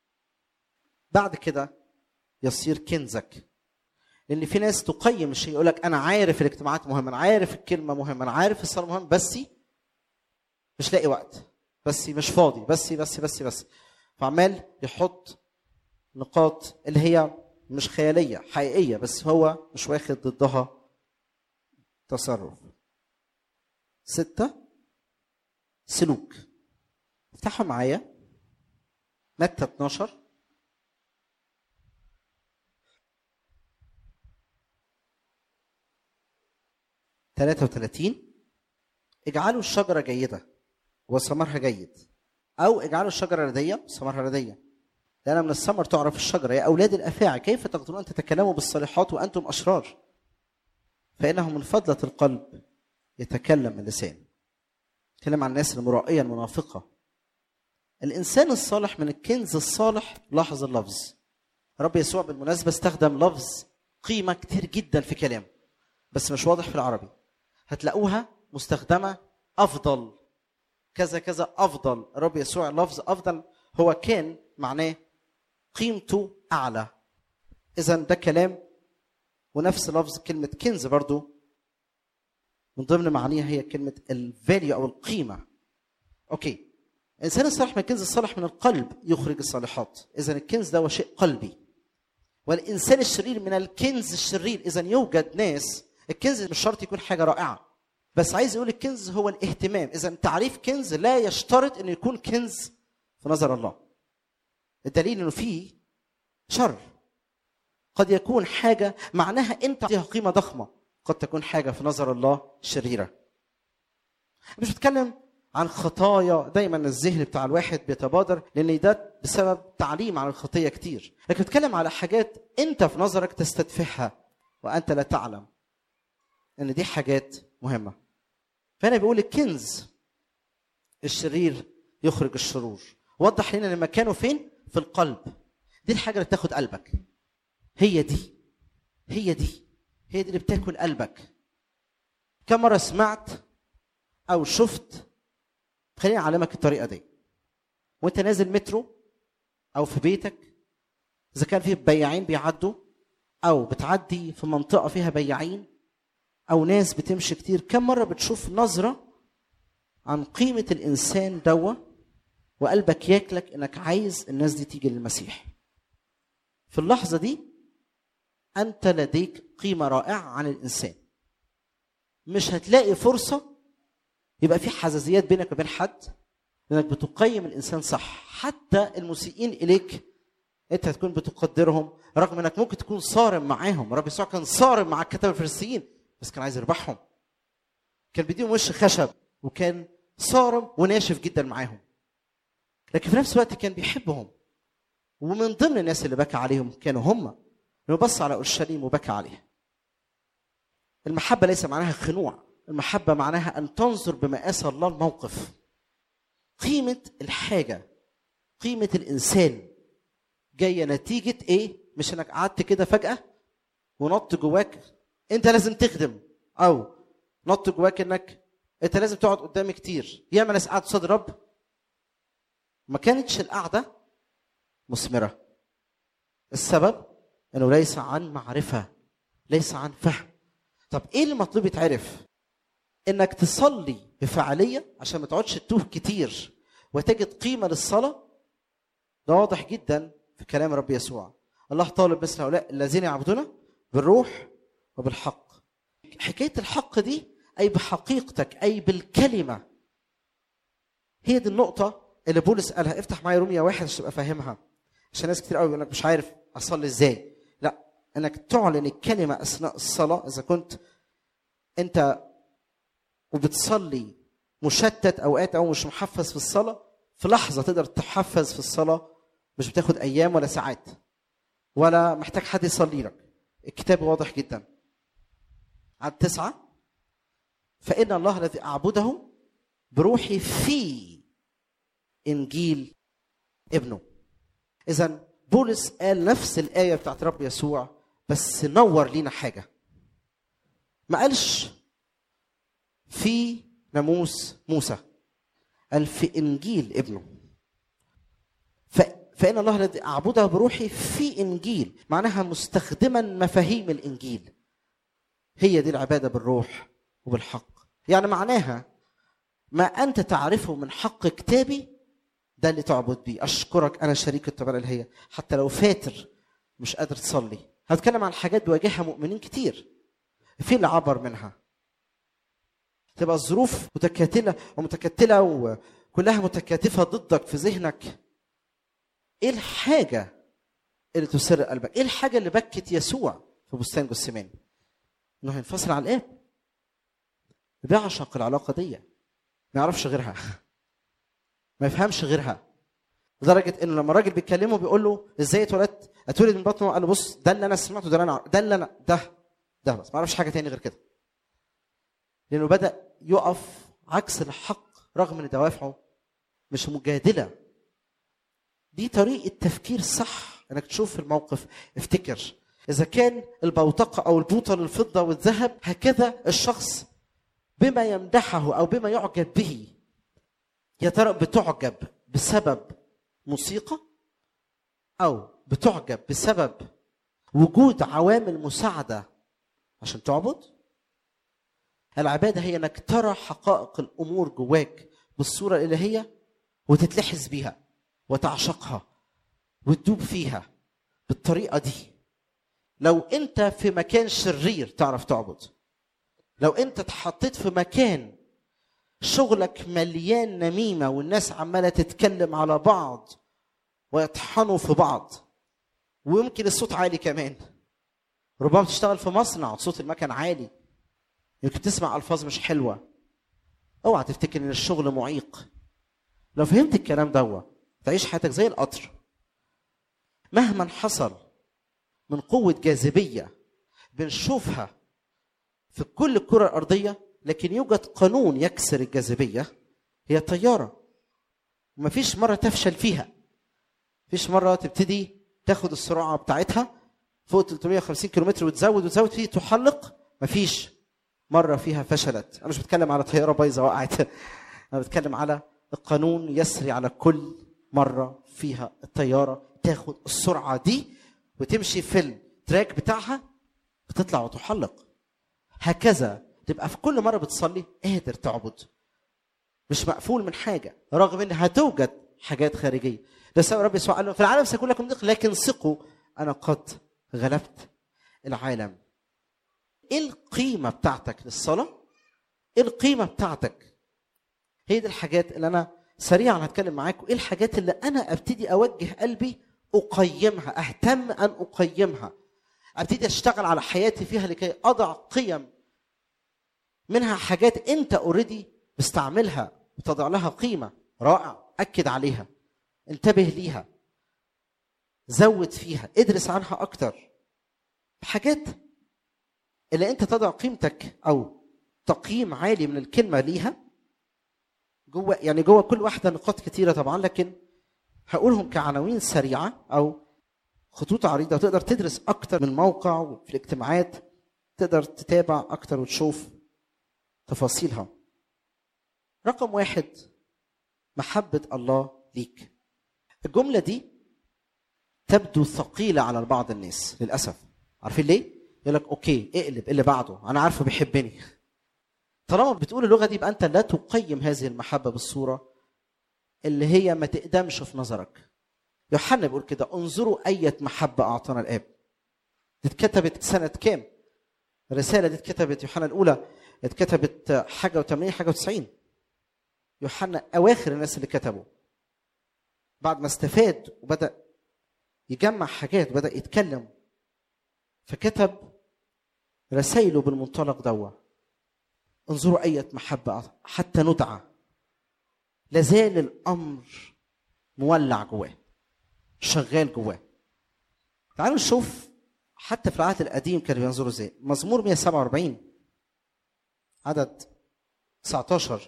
بعد كده يصير كنزك لان في ناس تقيم الشيء يقول لك انا عارف الاجتماعات مهمه انا عارف الكلمه مهمه انا عارف الصلاه مهمه بس مش لاقي وقت بس مش فاضي بس بس بس بس فعمال يحط نقاط اللي هي مش خياليه حقيقيه بس هو مش واخد ضدها تصرف ستة سلوك افتحوا معايا متى 12 33 اجعلوا الشجرة جيدة وثمرها جيد أو اجعلوا الشجرة ردية وثمرها ردية لأن من الثمر تعرف الشجرة يا أولاد الأفاعي كيف تقدرون أن تتكلموا بالصالحات وأنتم أشرار فإنه من فضلة القلب يتكلم اللسان تكلم عن الناس المرائية المنافقة الإنسان الصالح من الكنز الصالح لاحظ اللفظ رب يسوع بالمناسبة استخدم لفظ قيمة كتير جدا في كلامه بس مش واضح في العربي هتلاقوها مستخدمة أفضل كذا كذا أفضل الرب يسوع لفظ أفضل هو كان معناه قيمته أعلى إذا ده كلام ونفس لفظ كلمة كنز برضو من ضمن معانيها هي كلمة الفاليو أو القيمة أوكي الإنسان الصالح من الكنز الصالح من القلب يخرج الصالحات إذا الكنز ده هو شيء قلبي والإنسان الشرير من الكنز الشرير إذا يوجد ناس الكنز مش شرط يكون حاجة رائعة بس عايز يقول الكنز هو الاهتمام إذا تعريف كنز لا يشترط أنه يكون كنز في نظر الله الدليل أنه فيه شر قد يكون حاجة معناها أنت فيها قيمة ضخمة قد تكون حاجة في نظر الله شريرة مش بتكلم عن خطايا دايما الذهن بتاع الواحد بيتبادر لان ده بسبب تعليم عن الخطيه كتير لكن بتكلم على حاجات انت في نظرك تستدفعها وانت لا تعلم ان دي حاجات مهمه فهنا بيقول الكنز الشرير يخرج الشرور وضح لنا ان مكانه فين في القلب دي الحاجه اللي بتاخد قلبك هي دي هي دي هي دي اللي بتاكل قلبك كم مره سمعت او شفت خليني اعلمك الطريقه دي وانت نازل مترو او في بيتك اذا كان في بياعين بيعدوا او بتعدي في منطقه فيها بياعين او ناس بتمشي كتير كم مره بتشوف نظره عن قيمه الانسان دوا وقلبك ياكلك انك عايز الناس دي تيجي للمسيح في اللحظه دي انت لديك قيمه رائعه عن الانسان مش هتلاقي فرصه يبقى في حزازيات بينك وبين حد لانك بتقيم الانسان صح حتى المسيئين اليك انت هتكون بتقدرهم رغم انك ممكن تكون صارم معاهم رب يسوع كان صارم مع الكتاب الفريسيين بس كان عايز يربحهم كان بيديهم وش خشب وكان صارم وناشف جدا معاهم لكن في نفس الوقت كان بيحبهم ومن ضمن الناس اللي بكى عليهم كانوا هم انه بص على اورشليم وبكى عليها المحبه ليس معناها خنوع المحبه معناها ان تنظر بمقاس الله الموقف قيمه الحاجه قيمه الانسان جايه نتيجه ايه مش انك قعدت كده فجاه ونط جواك انت لازم تخدم او نط جواك انك انت لازم تقعد قدامي كتير ياما ناس قعدت قصاد الرب ما كانتش القعده مثمره السبب انه ليس عن معرفه ليس عن فهم طب ايه اللي مطلوب يتعرف انك تصلي بفعاليه عشان ما تقعدش تتوه كتير وتجد قيمه للصلاه ده واضح جدا في كلام رب يسوع الله طالب مثل هؤلاء الذين يعبدونه بالروح وبالحق حكايه الحق دي اي بحقيقتك اي بالكلمه هي دي النقطه اللي بولس قالها افتح معايا روميا واحد عشان تبقى فاهمها عشان ناس كتير قوي يقول لك مش عارف اصلي ازاي لا انك تعلن الكلمه اثناء الصلاه اذا كنت انت وبتصلي مشتت اوقات او مش محفز في الصلاه في لحظه تقدر تحفز في الصلاه مش بتاخد ايام ولا ساعات ولا محتاج حد يصلي لك الكتاب واضح جدا عدد تسعة فإن الله الذي أعبده بروحي في إنجيل ابنه إذا بولس قال نفس الآية بتاعت رب يسوع بس نور لينا حاجة ما قالش في ناموس موسى قال في إنجيل ابنه ف فإن الله الذي أعبده بروحي في إنجيل معناها مستخدما مفاهيم الإنجيل هي دي العبادة بالروح وبالحق يعني معناها ما أنت تعرفه من حق كتابي ده اللي تعبد بيه أشكرك أنا شريك الطبيعة اللي هي حتى لو فاتر مش قادر تصلي هتكلم عن حاجات بيواجهها مؤمنين كتير في اللي عبر منها تبقى الظروف متكاتلة ومتكتلة وكلها متكاتفة ضدك في ذهنك ايه الحاجة اللي تسر قلبك؟ ايه الحاجة اللي بكت يسوع في بستان جثمان؟ انه هينفصل عن الاب. بيعشق العلاقة دي. ما يعرفش غيرها. ما يفهمش غيرها. لدرجة انه لما الراجل بيكلمه بيقول له ازاي اتولدت؟ اتولد من بطنه قال له بص ده اللي انا سمعته ده اللي انا ده اللي انا ده ده بس ما اعرفش حاجة تاني غير كده. لانه بدأ يقف عكس الحق رغم ان دوافعه مش مجادلة دي طريقة تفكير صح انك تشوف الموقف افتكر اذا كان البوتقة او البوطة للفضة والذهب هكذا الشخص بما يمدحه او بما يعجب به يا ترى بتعجب بسبب موسيقى او بتعجب بسبب وجود عوامل مساعدة عشان تعبد العبادة هي انك ترى حقائق الامور جواك بالصورة الالهية وتتلحس بيها وتعشقها وتدوب فيها بالطريقه دي لو انت في مكان شرير تعرف تعبد لو انت اتحطيت في مكان شغلك مليان نميمه والناس عماله تتكلم على بعض ويطحنوا في بعض ويمكن الصوت عالي كمان ربما تشتغل في مصنع صوت المكن عالي يمكن تسمع الفاظ مش حلوه اوعى تفتكر ان الشغل معيق لو فهمت الكلام دوت تعيش حياتك زي القطر مهما حصل من قوة جاذبية بنشوفها في كل الكره الارضيه لكن يوجد قانون يكسر الجاذبيه هي الطياره ومفيش مره تفشل فيها مفيش مره تبتدي تاخد السرعه بتاعتها فوق 350 كيلومتر وتزود وتزود فيه تحلق مفيش مره فيها فشلت انا مش بتكلم على طياره بايظه وقعت انا بتكلم على القانون يسري على كل مره فيها الطياره تاخد السرعه دي وتمشي في التراك بتاعها بتطلع وتحلق هكذا تبقى في كل مره بتصلي قادر تعبد مش مقفول من حاجه رغم ان هتوجد حاجات خارجيه ده سبب رب يسوع قال له في العالم سيكون لكم ضيق لكن ثقوا انا قد غلبت العالم ايه القيمه بتاعتك للصلاه ايه القيمه بتاعتك هي دي الحاجات اللي انا سريعا هتكلم معاكم ايه الحاجات اللي انا ابتدي اوجه قلبي اقيمها اهتم ان اقيمها ابتدي اشتغل على حياتي فيها لكي اضع قيم منها حاجات انت اوريدي بستعملها بتضع لها قيمه رائع اكد عليها انتبه ليها زود فيها ادرس عنها اكتر حاجات اللي انت تضع قيمتك او تقييم عالي من الكلمه ليها جوه يعني جوه كل واحده نقاط كتيره طبعا لكن هقولهم كعناوين سريعه او خطوط عريضه تقدر تدرس اكتر من موقع وفي الاجتماعات تقدر تتابع اكتر وتشوف تفاصيلها رقم واحد محبه الله ليك الجمله دي تبدو ثقيله على بعض الناس للاسف عارفين ليه يقول لك اوكي اقلب اللي بعده انا عارفه بيحبني طالما بتقول اللغه دي يبقى انت لا تقيم هذه المحبه بالصوره اللي هي ما تقدمش في نظرك يوحنا بيقول كده انظروا أية محبة أعطانا الآب دي اتكتبت سنة كام؟ الرسالة دي اتكتبت يوحنا الأولى اتكتبت حاجة و80 حاجة و90 يوحنا أواخر الناس اللي كتبوا بعد ما استفاد وبدأ يجمع حاجات وبدأ يتكلم فكتب رسائله بالمنطلق دوا انظروا أية محبة حتى ندعى لازال الأمر مولع جواه شغال جواه تعالوا نشوف حتى في العهد القديم كانوا بينظروا ازاي مزمور 147 عدد 19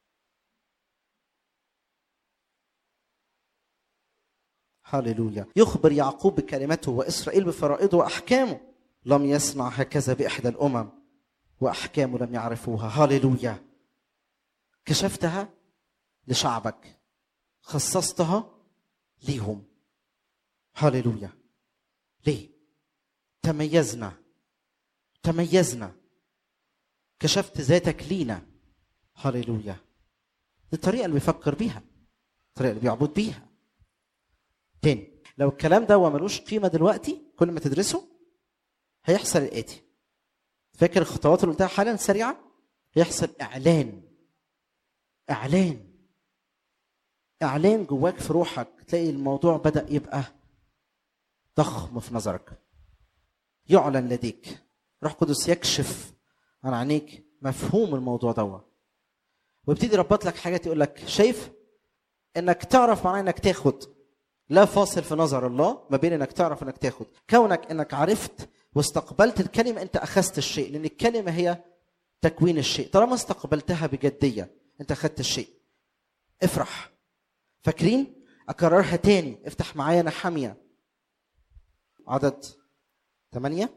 هللويا يخبر يعقوب بكلمته واسرائيل بفرائضه واحكامه لم يصنع هكذا باحدى الامم واحكامه لم يعرفوها هللويا كشفتها لشعبك خصصتها ليهم هللويا ليه تميزنا تميزنا كشفت ذاتك لينا هللويا دي الطريقه اللي بيفكر بيها الطريقه اللي بيعبد بيها تاني لو الكلام ده ملوش قيمه دلوقتي كل ما تدرسه هيحصل الاتي فاكر الخطوات اللي قلتها حالا سريعه يحصل اعلان اعلان اعلان جواك في روحك تلاقي الموضوع بدا يبقى ضخم في نظرك يعلن لديك روح قدس يكشف عن عينيك مفهوم الموضوع دوا ويبتدي يربط لك حاجات يقول لك شايف انك تعرف معناه انك تاخد لا فاصل في نظر الله ما بين انك تعرف انك تاخد كونك انك عرفت واستقبلت الكلمه انت اخذت الشيء لان الكلمه هي تكوين الشيء طالما استقبلتها بجديه انت اخذت الشيء افرح فاكرين اكررها تاني افتح معايا نحاميه عدد ثمانية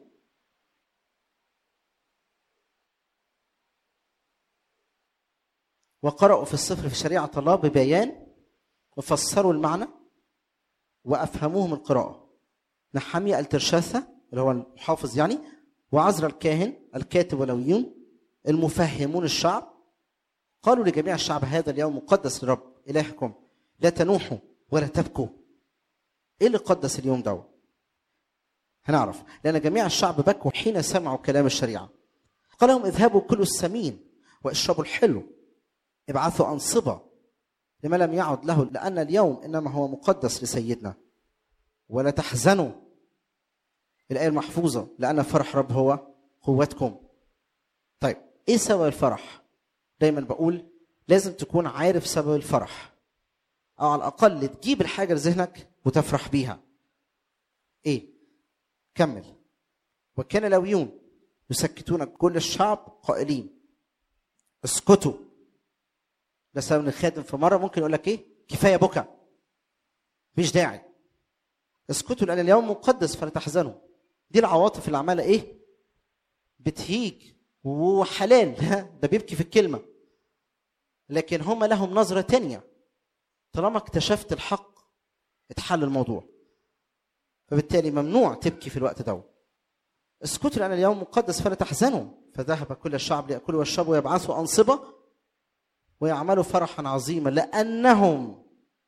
وقرأوا في السفر في شريعة الله ببيان وفسروا المعنى وأفهموهم القراءة نحامية الترشاثة اللي هو المحافظ يعني وعزر الكاهن الكاتب ولويون المفهمون الشعب قالوا لجميع الشعب هذا اليوم مقدس لرب إلهكم لا تنوحوا ولا تبكوا ايه اللي قدس اليوم ده هنعرف لان جميع الشعب بكوا حين سمعوا كلام الشريعه قال لهم اذهبوا كلوا السمين واشربوا الحلو ابعثوا انصبه لما لم يعد له لان اليوم انما هو مقدس لسيدنا ولا تحزنوا الايه المحفوظه لان فرح رب هو قوتكم طيب ايه سبب الفرح دايما بقول لازم تكون عارف سبب الفرح او على الاقل تجيب الحاجه لذهنك وتفرح بيها ايه كمل وكان لويون يسكتون كل الشعب قائلين اسكتوا ده سبب الخادم في مره ممكن يقول لك ايه كفايه بكى مفيش داعي اسكتوا لان اليوم مقدس فلا تحزنوا دي العواطف اللي عماله ايه بتهيج وحلال ده بيبكي في الكلمه لكن هم لهم نظره تانية طالما اكتشفت الحق اتحل الموضوع فبالتالي ممنوع تبكي في الوقت ده اسكتوا لان اليوم مقدس فلا تحزنوا فذهب كل الشعب ليأكلوا ويشربوا ويبعثوا أنصبة ويعملوا فرحا عظيما لأنهم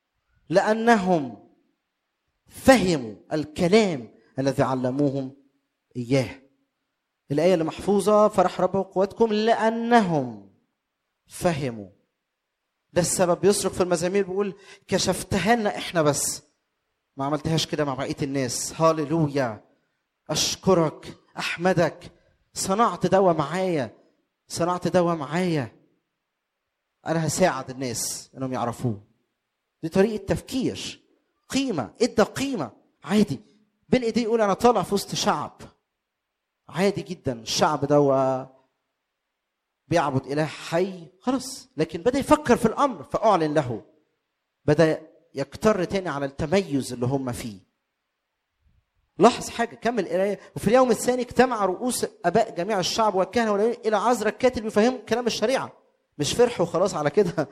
لأنهم فهموا الكلام الذي علموهم إياه الآية اللي محفوظة فرح رب قوتكم لأنهم فهموا ده السبب بيصرخ في المزامير بيقول كشفتها لنا احنا بس ما عملتهاش كده مع بقيه الناس هاليلويا اشكرك احمدك صنعت دواء معايا صنعت دواء معايا انا هساعد الناس انهم يعرفوه دي طريقه تفكير قيمه ادى قيمه عادي بين ايديه يقول انا طالع في وسط شعب عادي جدا الشعب ده بيعبد اله حي خلاص لكن بدا يفكر في الامر فاعلن له بدا يكتر تاني على التميز اللي هم فيه لاحظ حاجة كمل قراية وفي اليوم الثاني اجتمع رؤوس آباء جميع الشعب والكهنة والعلماء إلى عذرا الكاتب يفهم كلام الشريعة مش فرحوا خلاص على كده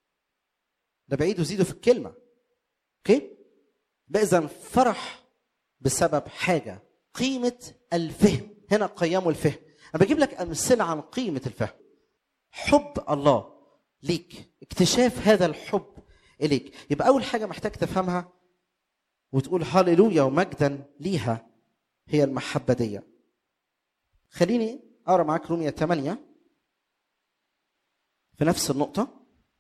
ده بعيدوا زيدوا في الكلمة اوكي إذا فرح بسبب حاجة قيمة الفهم هنا قيموا الفهم أنا بجيب لك أمثلة عن قيمة الفهم حب الله ليك اكتشاف هذا الحب إليك يبقى أول حاجة محتاج تفهمها وتقول هللويا ومجدا ليها هي المحبة دي خليني أقرأ معاك رومية 8 في نفس النقطة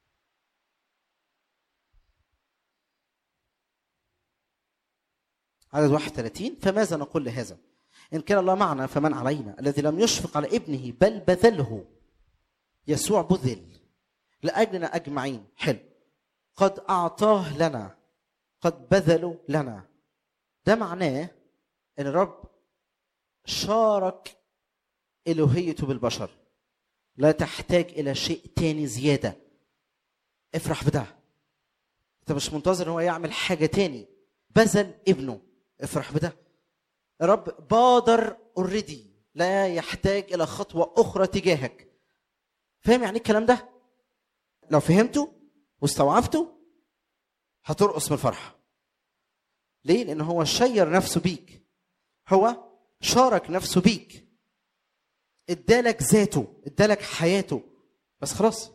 عدد 31 فماذا نقول لهذا؟ إن كان الله معنا فمن علينا الذي لم يشفق على ابنه بل بذله يسوع بذل لأجلنا أجمعين حلو قد أعطاه لنا قد بذلوا لنا ده معناه ان الرب شارك الوهيته بالبشر لا تحتاج الى شيء تاني زياده افرح بده انت مش منتظر ان هو يعمل حاجه تاني بذل ابنه افرح بده الرب بادر اوريدي لا يحتاج الى خطوه اخرى تجاهك فاهم يعني الكلام ده لو فهمته واستوعبته هترقص من الفرحه ليه لان هو شير نفسه بيك هو شارك نفسه بيك ادالك ذاته ادالك حياته بس خلاص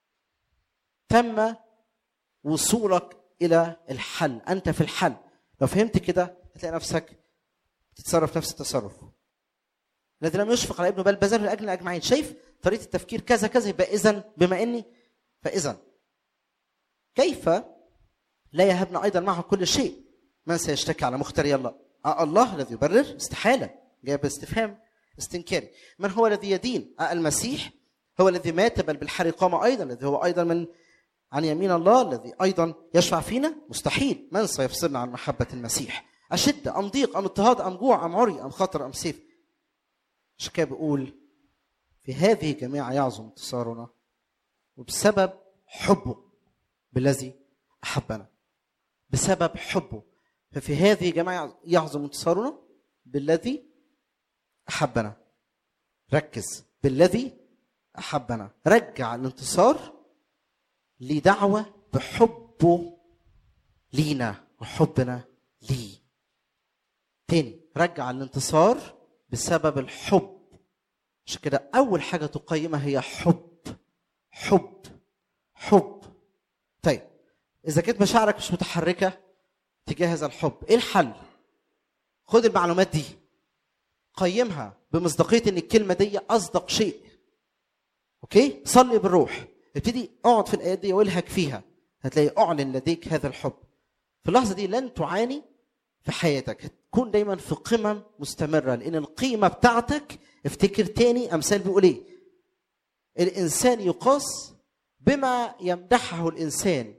تم وصولك الى الحل انت في الحل لو فهمت كده هتلاقي نفسك تتصرف نفس التصرف الذي لم يشفق على ابنه بل بذله لاجل اجمعين شايف طريقه التفكير كذا كذا يبقى اذا بما اني فاذا كيف لا يهبنا ايضا معه كل شيء من سيشتكي على مختاري الله آه الله الذي يبرر استحاله جايب استفهام استنكاري من هو الذي يدين آه المسيح هو الذي مات بل بالحري قام ايضا الذي هو ايضا من عن يمين الله الذي ايضا يشفع فينا مستحيل من سيفصلنا عن محبه المسيح اشده ام ضيق ام اضطهاد ام جوع ام عري ام خطر ام سيف عشان كده بيقول في هذه جميع يعظم انتصارنا وبسبب حبه بالذي احبنا بسبب حبه ففي هذه جماعة يعظم انتصارنا بالذي أحبنا ركز بالذي أحبنا رجع الانتصار لدعوة بحبه لينا وحبنا ليه تاني رجع الانتصار بسبب الحب عشان كده أول حاجة تقيمها هي حب حب حب طيب إذا كانت مشاعرك مش متحركة تجاه هذا الحب ايه الحل خد المعلومات دي قيمها بمصداقيه ان الكلمه دي اصدق شيء اوكي صلي بالروح ابتدي اقعد في الايات دي والهك فيها هتلاقي اعلن لديك هذا الحب في اللحظه دي لن تعاني في حياتك هتكون دايما في قمم مستمره لان القيمه بتاعتك افتكر تاني امثال بيقول ايه الانسان يقاس بما يمدحه الانسان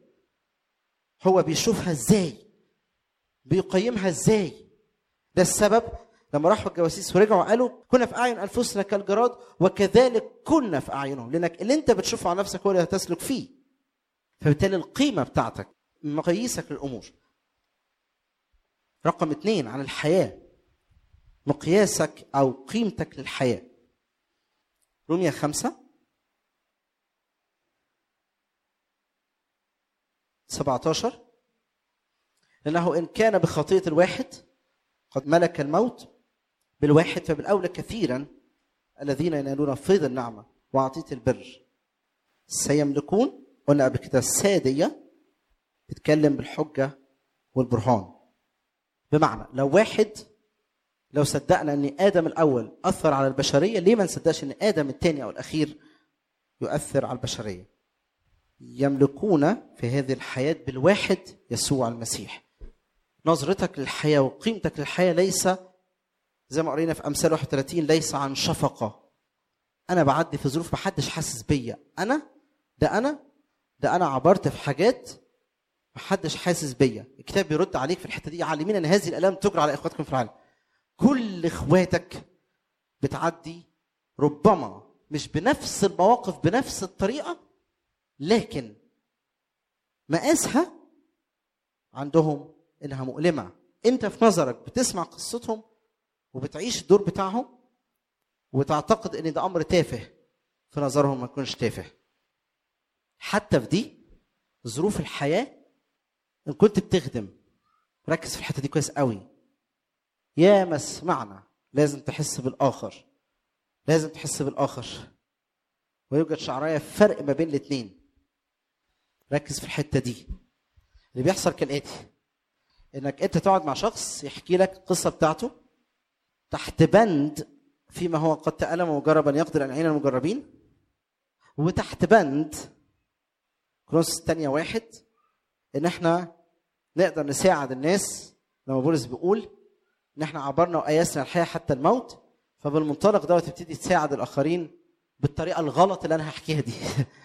هو بيشوفها ازاي بيقيمها ازاي ده السبب لما راحوا الجواسيس ورجعوا قالوا كنا في اعين انفسنا كالجراد وكذلك كنا في اعينهم لانك اللي انت بتشوفه على نفسك هو اللي هتسلك فيه فبالتالي القيمه بتاعتك مقاييسك للامور رقم اثنين عن الحياه مقياسك او قيمتك للحياه رومية خمسة 17 لأنه إن كان بخطية الواحد قد ملك الموت بالواحد فبالأولى كثيرا الذين ينالون فيض النعمة وعطية البر سيملكون قلنا قبل كده السادية بتتكلم بالحجة والبرهان بمعنى لو واحد لو صدقنا ان ادم الاول اثر على البشريه ليه ما نصدقش ان ادم الثاني او الاخير يؤثر على البشريه يملكون في هذه الحياه بالواحد يسوع المسيح نظرتك للحياه وقيمتك للحياه ليس زي ما قرينا في امثال 31 ليس عن شفقه انا بعدي في ظروف محدش حاسس بيا انا ده انا ده انا عبرت في حاجات محدش حاسس بيا الكتاب بيرد عليك في الحته دي عالمين ان هذه الالام تجرى على اخواتكم في العالم كل اخواتك بتعدي ربما مش بنفس المواقف بنفس الطريقه لكن مقاسها عندهم انها مؤلمه انت في نظرك بتسمع قصتهم وبتعيش الدور بتاعهم وتعتقد ان ده امر تافه في نظرهم ما يكونش تافه حتى في دي ظروف الحياه ان كنت بتخدم ركز في الحته دي كويس قوي يا ما سمعنا لازم تحس بالاخر لازم تحس بالاخر ويوجد شعرايه فرق ما بين الاثنين ركز في الحته دي اللي بيحصل كالاتي انك انت تقعد مع شخص يحكي لك القصه بتاعته تحت بند فيما هو قد تألم مجربا يقدر ان يعين المجربين وتحت بند كرونس الثانية واحد ان احنا نقدر نساعد الناس لما بولس بيقول ان احنا عبرنا وقيسنا الحياه حتى الموت فبالمنطلق دوت تبتدي تساعد الاخرين بالطريقه الغلط اللي انا هحكيها دي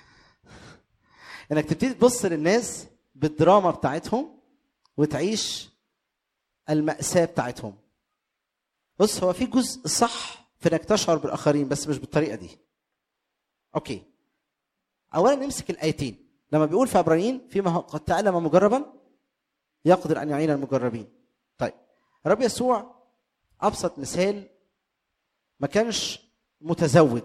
انك تبتدي تبص للناس بالدراما بتاعتهم وتعيش المأساة بتاعتهم بص هو في جزء صح في انك تشعر بالاخرين بس مش بالطريقه دي اوكي اولا نمسك الايتين لما بيقول في عبرانيين فيما هو قد تألم مجربا يقدر ان يعين المجربين طيب الرب يسوع ابسط مثال ما كانش متزوج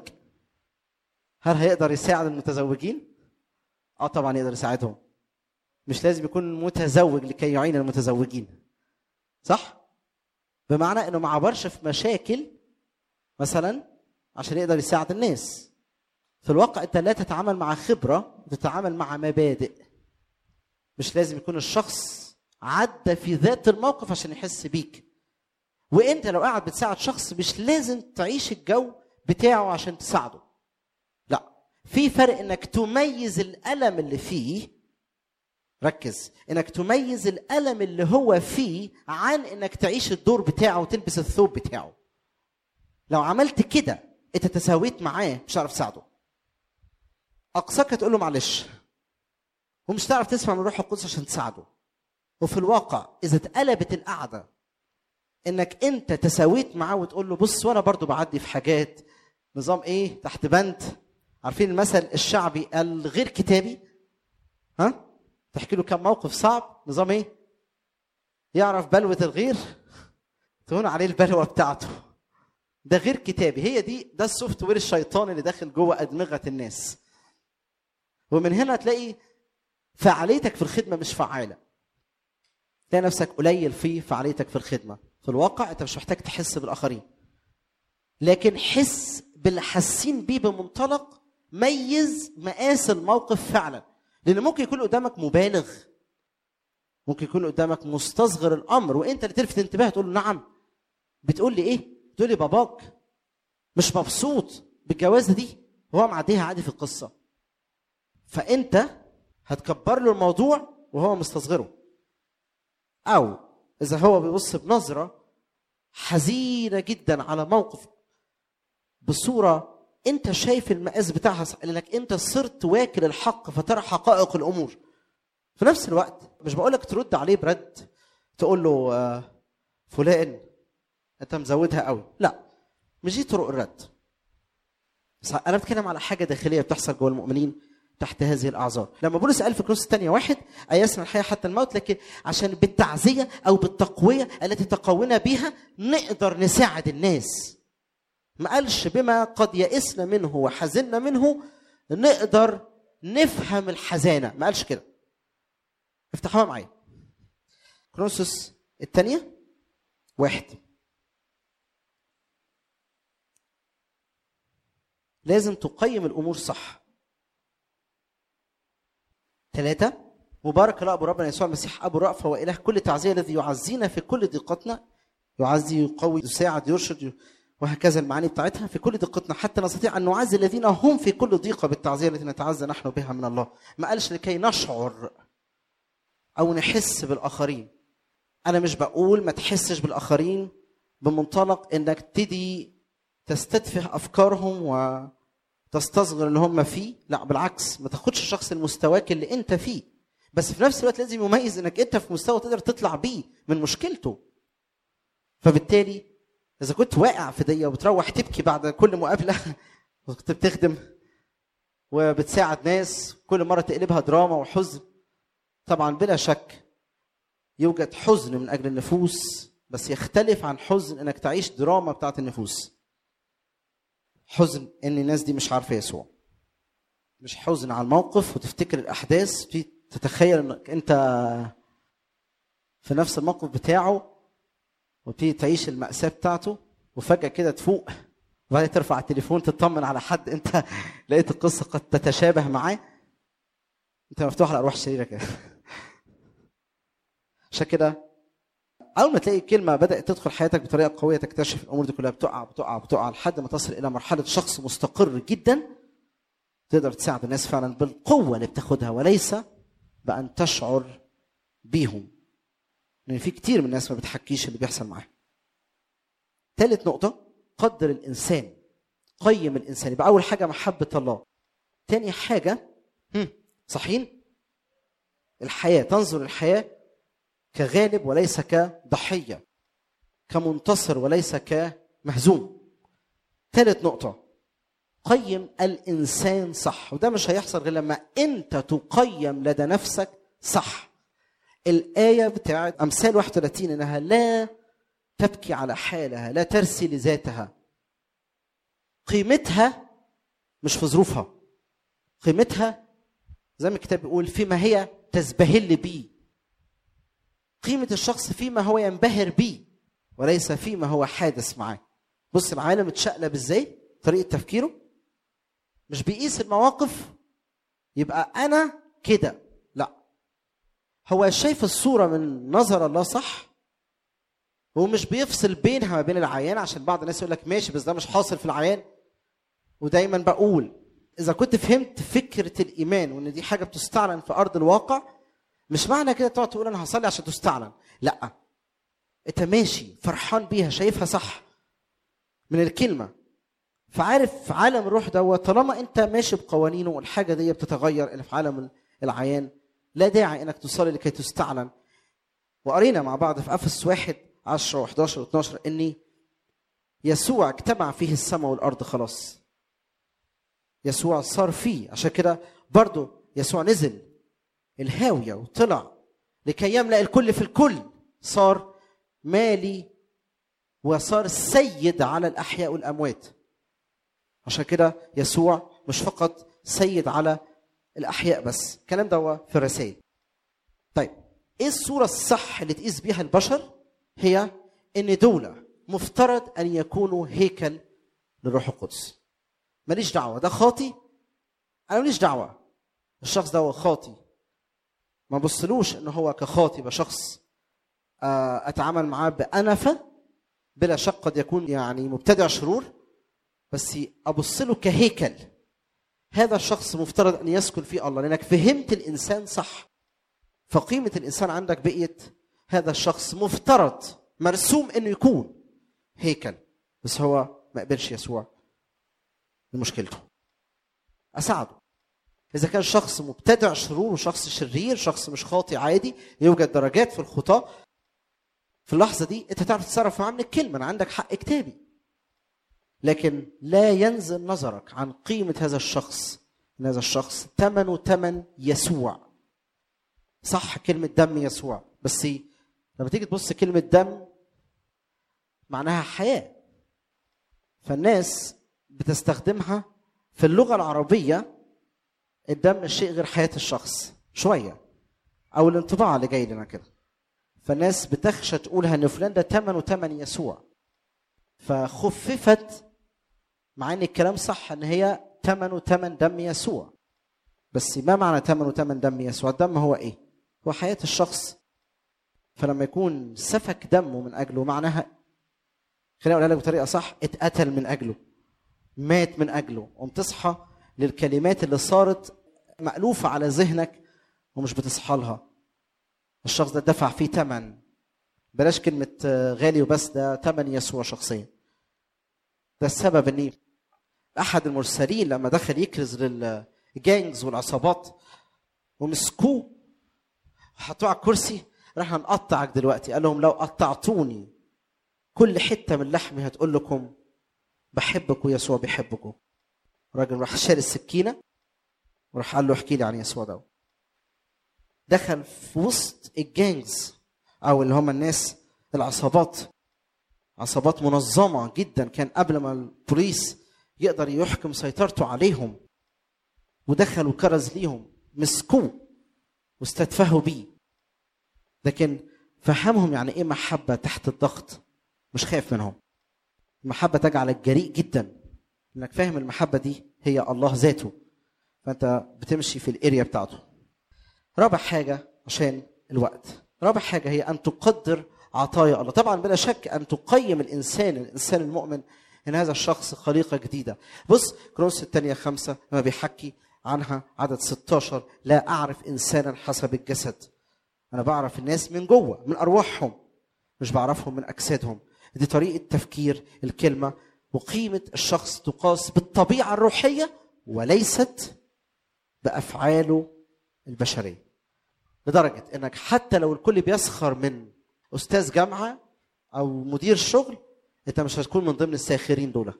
هل هيقدر يساعد المتزوجين اه طبعا يقدر يساعدهم مش لازم يكون متزوج لكي يعين المتزوجين صح بمعنى انه ما عبرش في مشاكل مثلا عشان يقدر يساعد الناس في الواقع انت لا تتعامل مع خبره تتعامل مع مبادئ مش لازم يكون الشخص عدى في ذات الموقف عشان يحس بيك وانت لو قاعد بتساعد شخص مش لازم تعيش الجو بتاعه عشان تساعده لا في فرق انك تميز الالم اللي فيه ركز انك تميز الالم اللي هو فيه عن انك تعيش الدور بتاعه وتلبس الثوب بتاعه لو عملت كده انت تساويت معاه مش هتعرف تساعده اقصاك تقول له معلش ومش هتعرف تسمع من روح القدس عشان تساعده وفي الواقع اذا اتقلبت القعده انك انت تساويت معاه وتقول له بص وانا برضو بعدي في حاجات نظام ايه تحت بند عارفين المثل الشعبي الغير كتابي ها تحكي له كم موقف صعب نظام ايه يعرف بلوة الغير تهون عليه البلوة بتاعته ده غير كتابي هي دي ده السوفت وير الشيطاني اللي داخل جوه ادمغه الناس ومن هنا تلاقي فعاليتك في الخدمه مش فعاله تلاقي نفسك قليل في فعاليتك في الخدمه في الواقع انت مش محتاج تحس بالاخرين لكن حس باللي حاسين بيه بمنطلق ميز مقاس الموقف فعلا لان ممكن يكون قدامك مبالغ ممكن يكون قدامك مستصغر الامر وانت اللي تلفت انتباه تقول له نعم بتقول لي ايه تقول لي باباك مش مبسوط بالجوازه دي وهو معديها عادي في القصه فانت هتكبر له الموضوع وهو مستصغره او اذا هو بيبص بنظره حزينه جدا على موقف بصوره انت شايف المقاس بتاعها لانك انت صرت واكل الحق فترى حقائق الامور في نفس الوقت مش بقول لك ترد عليه برد تقول له آه، فلان انت مزودها قوي لا مش دي طرق الرد بس انا بتكلم على حاجه داخليه بتحصل جوه المؤمنين تحت هذه الاعذار لما بولس قال في كروس الثانيه واحد اياسنا الحياه حتى الموت لكن عشان بالتعزيه او بالتقويه التي تقونا بها نقدر نساعد الناس ما قالش بما قد يئسنا منه وحزنا منه نقدر نفهم الحزانه ما قالش كده افتحوها معايا كرونسوس الثانيه واحد لازم تقيم الامور صح ثلاثة مبارك الله أبو ربنا يسوع المسيح أبو رأفة وإله كل تعزية الذي يعزينا في كل ضيقتنا يعزي يقوي يساعد يرشد وهكذا المعاني بتاعتها في كل دقتنا حتى نستطيع أن نعزي الذين هم في كل ضيقة بالتعزية التي نتعزى نحن بها من الله ما قالش لكي نشعر أو نحس بالآخرين أنا مش بقول ما تحسش بالآخرين بمنطلق إنك تدي تستتفه أفكارهم و تستصغر اللي هم فيه لا بالعكس ما تاخدش الشخص المستواك اللي انت فيه بس في نفس الوقت لازم يميز انك انت في مستوى تقدر تطلع بيه من مشكلته فبالتالي اذا كنت واقع في دي وبتروح تبكي بعد كل مقابله وكنت بتخدم وبتساعد ناس كل مره تقلبها دراما وحزن طبعا بلا شك يوجد حزن من اجل النفوس بس يختلف عن حزن انك تعيش دراما بتاعت النفوس حزن ان الناس دي مش عارفه يسوع مش حزن على الموقف وتفتكر الاحداث تتخيل انك انت في نفس الموقف بتاعه وتبتدي تعيش المأساة بتاعته وفجأة كده تفوق وبعدين ترفع التليفون تطمن على حد انت لقيت القصة قد تتشابه معاه انت مفتوح على ارواح شريرة كده عشان كده اول ما تلاقي كلمه بدات تدخل حياتك بطريقه قويه تكتشف الامور دي كلها بتقع بتقع بتقع لحد ما تصل الى مرحله شخص مستقر جدا تقدر تساعد الناس فعلا بالقوه اللي بتاخدها وليس بان تشعر بيهم لان في كتير من الناس ما بتحكيش اللي بيحصل معاه ثالث نقطه قدر الانسان قيم الانسان يبقى اول حاجه محبه الله تاني حاجه صحيين الحياه تنظر الحياه كغالب وليس كضحية كمنتصر وليس كمهزوم ثالث نقطة قيم الإنسان صح وده مش هيحصل غير لما أنت تقيم لدى نفسك صح الآية بتاعت أمثال 31 إنها لا تبكي على حالها لا ترسي لذاتها قيمتها مش في ظروفها قيمتها زي ما الكتاب بيقول فيما هي تزبهل بيه قيمة الشخص فيما هو ينبهر بيه وليس فيما هو حادث معاه بص العالم اتشقلب ازاي طريقة تفكيره مش بيقيس المواقف يبقى أنا كده لا هو شايف الصورة من نظر الله صح هو مش بيفصل بينها ما بين العيان عشان بعض الناس يقول لك ماشي بس ده مش حاصل في العيان ودايما بقول إذا كنت فهمت فكرة الإيمان وإن دي حاجة بتستعلن في أرض الواقع مش معنى كده تقعد تقول انا هصلي عشان تستعلن لا انت ماشي فرحان بيها شايفها صح من الكلمه فعارف في عالم الروح دوت طالما انت ماشي بقوانينه والحاجه دي بتتغير اللي في عالم العيان لا داعي انك تصلي لكي تستعلن وقرينا مع بعض في افس واحد 10 و11 و12 ان يسوع اجتمع فيه السماء والارض خلاص يسوع صار فيه عشان كده برضه يسوع نزل الهاوية وطلع لكي يملأ الكل في الكل صار مالي وصار سيد على الأحياء والأموات عشان كده يسوع مش فقط سيد على الأحياء بس الكلام ده في الرسائل طيب ايه الصورة الصح اللي تقيس بيها البشر هي ان دولة مفترض ان يكونوا هيكل للروح القدس ماليش دعوة ده خاطي انا ماليش دعوة الشخص ده هو خاطي ما بصلوش ان هو كخاطي يبقى شخص اتعامل معاه بانفه بلا شك قد يكون يعني مبتدع شرور بس ابص له كهيكل هذا الشخص مفترض ان يسكن فيه الله لانك فهمت الانسان صح فقيمه الانسان عندك بقيت هذا الشخص مفترض مرسوم انه يكون هيكل بس هو ما قبلش يسوع لمشكلته اساعده إذا كان شخص مبتدع شرور وشخص شرير شخص مش خاطي عادي يوجد درجات في الخطاة في اللحظه دي انت تعرف تتصرف معاه من الكلمه انا عندك حق كتابي لكن لا ينزل نظرك عن قيمه هذا الشخص ان هذا الشخص ثمنه ثمن يسوع صح كلمه دم يسوع بس لما تيجي تبص كلمه دم معناها حياه فالناس بتستخدمها في اللغه العربيه الدم شيء غير حياه الشخص شويه او الانطباع اللي جاي لنا كده فالناس بتخشى تقولها ان فلان ده ثمنه ثمن يسوع فخففت مع ان الكلام صح ان هي ثمنه ثمن دم يسوع بس ما معنى ثمنه ثمن دم يسوع الدم هو ايه هو حياه الشخص فلما يكون سفك دمه من اجله معناها خليني اقولها لك بطريقه صح اتقتل من اجله مات من اجله قوم تصحى للكلمات اللي صارت مألوفة على ذهنك ومش بتصحى لها الشخص ده دفع فيه ثمن بلاش كلمة غالي وبس ده ثمن يسوع شخصيا ده السبب ان احد المرسلين لما دخل يكرز للجانجز والعصابات ومسكوه حطوه على الكرسي راح هنقطعك دلوقتي قال لهم لو قطعتوني كل حته من لحمي هتقول لكم بحبك ويسوع بيحبكم الراجل راح شال السكينه وراح قال له احكي لي عن يسوع ده دخل في وسط الجانجز او اللي هم الناس العصابات عصابات منظمه جدا كان قبل ما البوليس يقدر يحكم سيطرته عليهم ودخل وكرز ليهم مسكوه واستدفهوا بيه لكن فهمهم يعني ايه محبه تحت الضغط مش خايف منهم المحبه تجعلك جريء جدا انك فاهم المحبه دي هي الله ذاته فانت بتمشي في الاريا بتاعته رابع حاجه عشان الوقت رابع حاجه هي ان تقدر عطايا الله طبعا بلا شك ان تقيم الانسان الانسان المؤمن ان هذا الشخص خليقه جديده بص كرونس الثانيه خمسة لما بيحكي عنها عدد 16 لا اعرف انسانا حسب الجسد انا بعرف الناس من جوه من ارواحهم مش بعرفهم من اجسادهم دي طريقه تفكير الكلمه وقيمه الشخص تقاس بالطبيعه الروحيه وليست بافعاله البشريه لدرجه انك حتى لو الكل بيسخر من استاذ جامعه او مدير شغل انت مش هتكون من ضمن الساخرين دول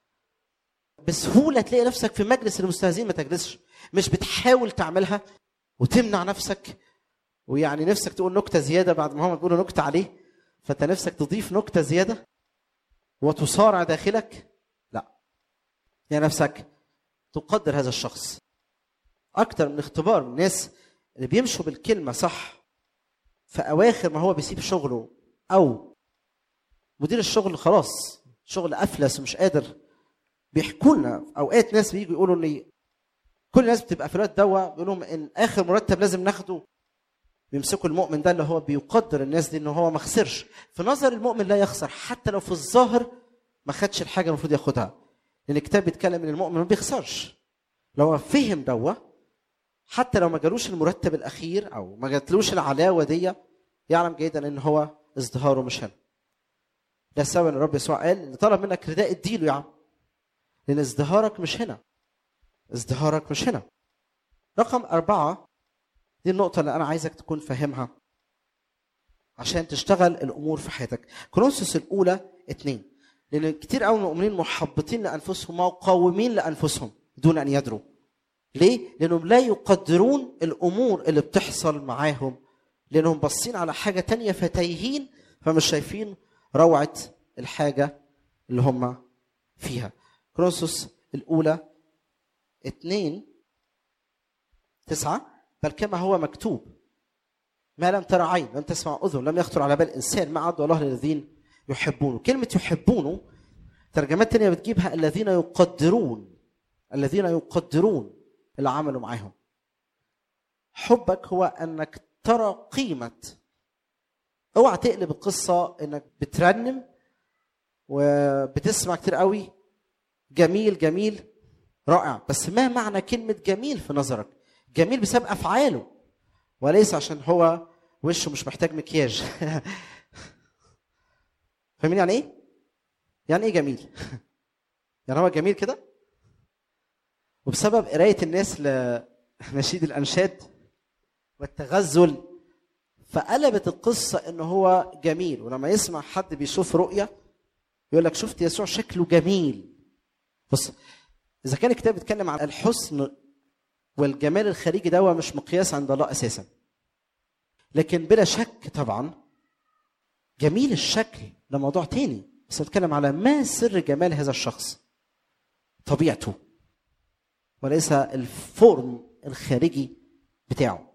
بسهوله تلاقي نفسك في مجلس المستهزئين ما تجلسش مش بتحاول تعملها وتمنع نفسك ويعني نفسك تقول نكته زياده بعد ما هم بيقولوا نكته عليه فانت نفسك تضيف نكته زياده وتصارع داخلك لا يعني نفسك تقدر هذا الشخص اكتر من اختبار من الناس اللي بيمشوا بالكلمه صح في اواخر ما هو بيسيب شغله او مدير الشغل خلاص شغل افلس ومش قادر بيحكوا لنا اوقات ناس بييجوا يقولوا ان كل الناس بتبقى في الوقت دوا بيقولوا لهم ان اخر مرتب لازم ناخده بيمسكوا المؤمن ده اللي هو بيقدر الناس دي ان هو ما خسرش في نظر المؤمن لا يخسر حتى لو في الظاهر ما خدش الحاجه المفروض ياخدها لان الكتاب بيتكلم ان المؤمن ما بيخسرش لو هو فهم دوا حتى لو ما جالوش المرتب الاخير او ما جاتلوش العلاوه دي يعلم جيدا ان هو ازدهاره مش هنا ده السبب ان الرب يسوع قال ان طلب منك رداء اديله يا عم لان ازدهارك مش هنا ازدهارك مش هنا رقم أربعة دي النقطة اللي أنا عايزك تكون فاهمها عشان تشتغل الأمور في حياتك كورنثوس الأولى اتنين لأن كتير قوي من المؤمنين محبطين لأنفسهم مقاومين لأنفسهم دون أن يدروا ليه؟ لأنهم لا يقدرون الأمور اللي بتحصل معاهم لأنهم باصين على حاجة تانية فتايهين فمش شايفين روعة الحاجة اللي هم فيها كورنثوس الأولى اتنين تسعة بل كما هو مكتوب ما لم ترى عين لم تسمع أذن لم يخطر على بال إنسان ما عد الله للذين يحبونه كلمة يحبونه ترجمات تانية بتجيبها الذين يقدرون الذين يقدرون اللي عملوا معاهم حبك هو أنك ترى قيمة اوعى تقلب القصة انك بترنم وبتسمع كتير قوي جميل جميل رائع بس ما معنى كلمة جميل في نظرك جميل بسبب أفعاله وليس عشان هو وشه مش محتاج مكياج فاهمين يعني ايه؟ يعني ايه جميل؟ يعني هو جميل كده؟ وبسبب قراية الناس لنشيد الأنشاد والتغزل فقلبت القصة إن هو جميل ولما يسمع حد بيشوف رؤية يقول لك شفت يسوع شكله جميل بص إذا كان الكتاب بيتكلم عن الحسن والجمال الخارجي ده مش مقياس عند الله أساسا لكن بلا شك طبعا جميل الشكل ده موضوع تاني بس بتكلم على ما سر جمال هذا الشخص طبيعته وليس الفورم الخارجي بتاعه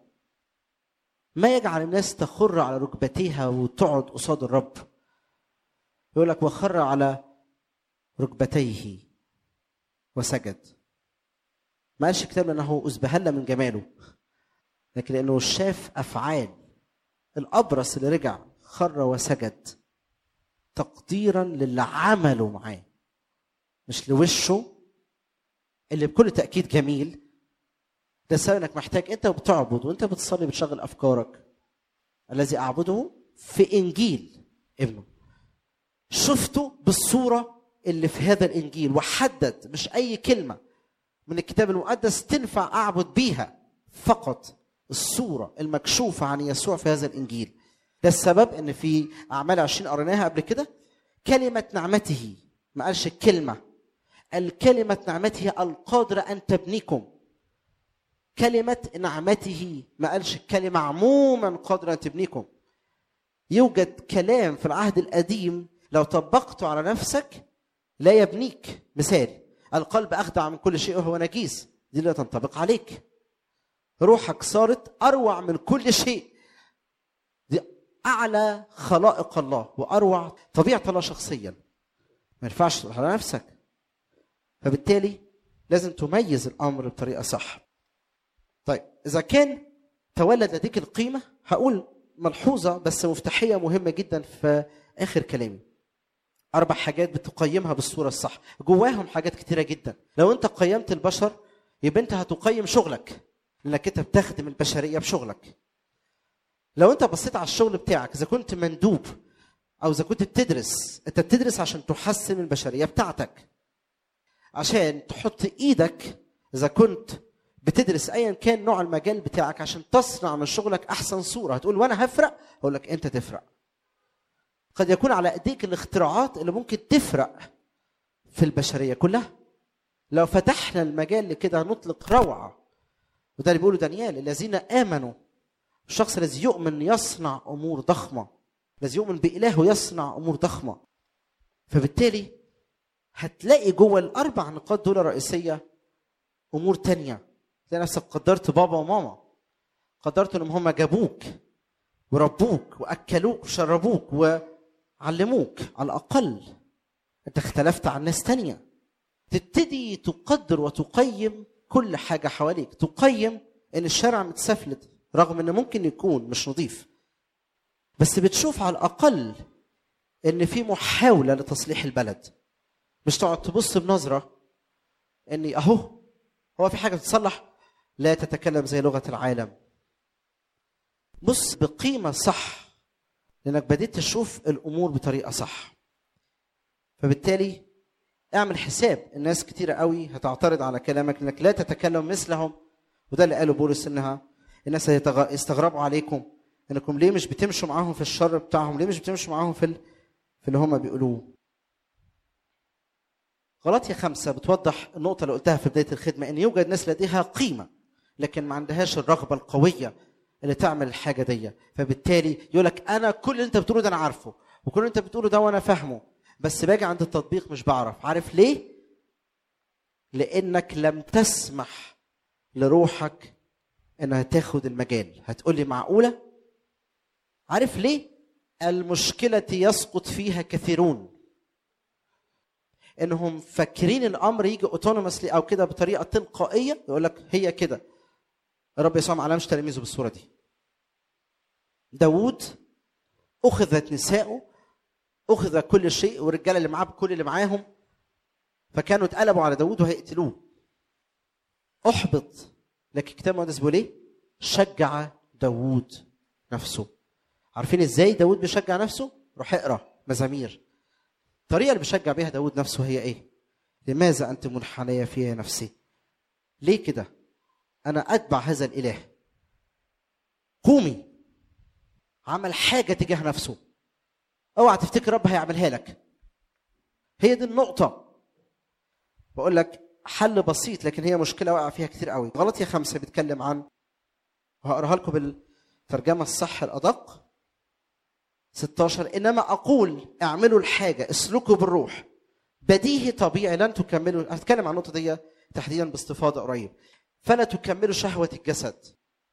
ما يجعل الناس تخر على ركبتيها وتقعد قصاد الرب يقول لك وخر على ركبتيه وسجد ما قالش الكتاب انه ازبهل من جماله لكن لانه شاف افعال الابرص اللي رجع خر وسجد تقديرا للي عمله معاه مش لوشه اللي بكل تاكيد جميل ده السبب انك محتاج انت بتعبد وانت بتصلي بتشغل افكارك الذي اعبده في انجيل ابنه شفته بالصوره اللي في هذا الانجيل وحدد مش اي كلمه من الكتاب المقدس تنفع اعبد بيها فقط الصوره المكشوفه عن يسوع في هذا الانجيل ده السبب ان في اعمال 20 قريناها قبل كده كلمه نعمته ما قالش الكلمه الكلمه نعمته القادره ان تبنيكم كلمة نعمته ما قالش الكلمة عموما قادرة أن تبنيكم يوجد كلام في العهد القديم لو طبقته على نفسك لا يبنيك مثال القلب أخدع من كل شيء وهو نجيس دي لا تنطبق عليك روحك صارت أروع من كل شيء دي أعلى خلائق الله وأروع طبيعة الله شخصيا ما ينفعش على نفسك فبالتالي لازم تميز الأمر بطريقة صح طيب اذا كان تولد لديك القيمه هقول ملحوظه بس مفتاحيه مهمه جدا في اخر كلامي اربع حاجات بتقيمها بالصوره الصح جواهم حاجات كتيره جدا لو انت قيمت البشر يبقى انت هتقيم شغلك لانك انت بتخدم البشريه بشغلك لو انت بصيت على الشغل بتاعك اذا كنت مندوب او اذا كنت بتدرس انت بتدرس عشان تحسن البشريه بتاعتك عشان تحط ايدك اذا كنت بتدرس ايا كان نوع المجال بتاعك عشان تصنع من شغلك احسن صوره هتقول وانا هفرق اقول لك انت تفرق قد يكون على ايديك الاختراعات اللي ممكن تفرق في البشريه كلها لو فتحنا المجال لكده نطلق روعه وده اللي بيقوله دانيال الذين امنوا الشخص الذي يؤمن يصنع امور ضخمه الذي يؤمن بالهه يصنع امور ضخمه فبالتالي هتلاقي جوه الاربع نقاط دول الرئيسيه امور تانيه تلاقي نفسك قدرت بابا وماما قدرت انهم هم جابوك وربوك واكلوك وشربوك وعلموك على الاقل انت اختلفت عن ناس تانية تبتدي تقدر وتقيم كل حاجه حواليك تقيم ان الشارع متسفلت رغم ان ممكن يكون مش نظيف بس بتشوف على الاقل ان في محاوله لتصليح البلد مش تقعد تبص بنظره اني اهو هو في حاجه بتتصلح لا تتكلم زي لغه العالم بص بقيمه صح لانك بديت تشوف الامور بطريقه صح فبالتالي اعمل حساب الناس كتيرة قوي هتعترض على كلامك انك لا تتكلم مثلهم وده اللي قاله بولس انها الناس هيستغربوا عليكم انكم ليه مش بتمشوا معاهم في الشر بتاعهم ليه مش بتمشوا معاهم في ال... في اللي هم بيقولوه غلطية خمسة بتوضح النقطة اللي قلتها في بداية الخدمة إن يوجد ناس لديها قيمة لكن ما عندهاش الرغبة القوية اللي تعمل الحاجة دي فبالتالي يقول لك أنا كل اللي أنت بتقوله ده أنا عارفه وكل اللي أنت بتقوله ده وأنا فاهمه بس باجي عند التطبيق مش بعرف عارف ليه؟ لأنك لم تسمح لروحك إنها تاخد المجال هتقول لي معقولة؟ عارف ليه؟ المشكلة يسقط فيها كثيرون انهم فاكرين الامر يجي اوتونومسلي او كده بطريقه تلقائيه يقول لك هي كده الرب يسوع ما علمش تلاميذه بالصوره دي داوود اخذت نساؤه اخذ كل شيء والرجاله اللي معاه بكل اللي معاهم فكانوا اتقلبوا على داوود وهيقتلوه احبط لكن الكتاب المقدس بيقول ايه شجع داوود نفسه عارفين ازاي داوود بيشجع نفسه روح اقرا مزامير الطريقة اللي بيشجع بيها داود نفسه هي ايه؟ لماذا أنت منحنية في نفسي؟ ليه كده؟ أنا أتبع هذا الإله. قومي عمل حاجه تجاه نفسه اوعى تفتكر رب هيعملها لك هي دي النقطه بقول لك حل بسيط لكن هي مشكله واقع فيها كتير قوي غلط يا خمسه بيتكلم عن وهقراها لكم بالترجمه الصح الادق 16 انما اقول اعملوا الحاجه اسلكوا بالروح بديهي طبيعي لن تكملوا هتكلم عن النقطه دي تحديدا باستفاضه قريب فلا تكملوا شهوه الجسد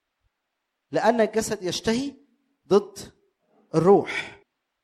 لان الجسد يشتهي ضد الروح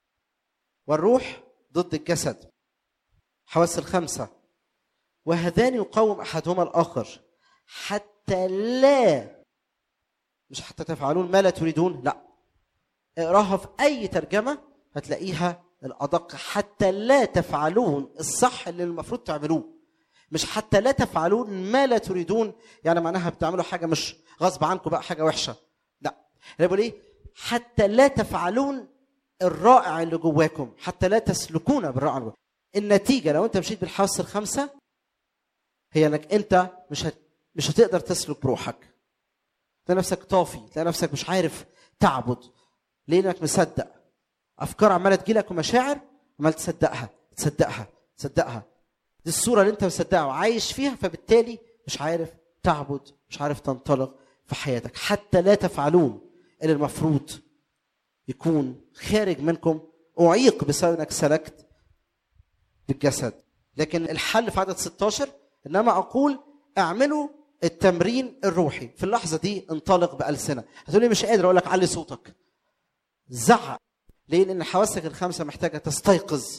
والروح ضد الجسد حواس الخمسه وهذان يقاوم احدهما الاخر حتى لا مش حتى تفعلون ما لا تريدون لا اقراها في اي ترجمه هتلاقيها الادق حتى لا تفعلون الصح اللي المفروض تعملوه مش حتى لا تفعلون ما لا تريدون يعني معناها بتعملوا حاجه مش غصب عنكم بقى حاجه وحشه لا انا بقول ايه حتى لا تفعلون الرائع اللي جواكم حتى لا تسلكون بالرائع اللي جواكم. النتيجه لو انت مشيت بالحواس الخمسه هي انك انت مش هت... مش هتقدر تسلك بروحك تلاقي نفسك طافي تلاقي نفسك مش عارف تعبد ليه انك مصدق افكار عماله تجيلك ومشاعر عمال تصدقها تصدقها تصدقها دي الصوره اللي انت مصدقها وعايش فيها فبالتالي مش عارف تعبد مش عارف تنطلق في حياتك حتى لا تفعلون اللي المفروض يكون خارج منكم اعيق بسبب انك سلكت بالجسد لكن الحل في عدد 16 انما اقول اعملوا التمرين الروحي في اللحظه دي انطلق بالسنه هتقولي مش قادر اقول لك علي صوتك زعق ليه لان حواسك الخمسه محتاجه تستيقظ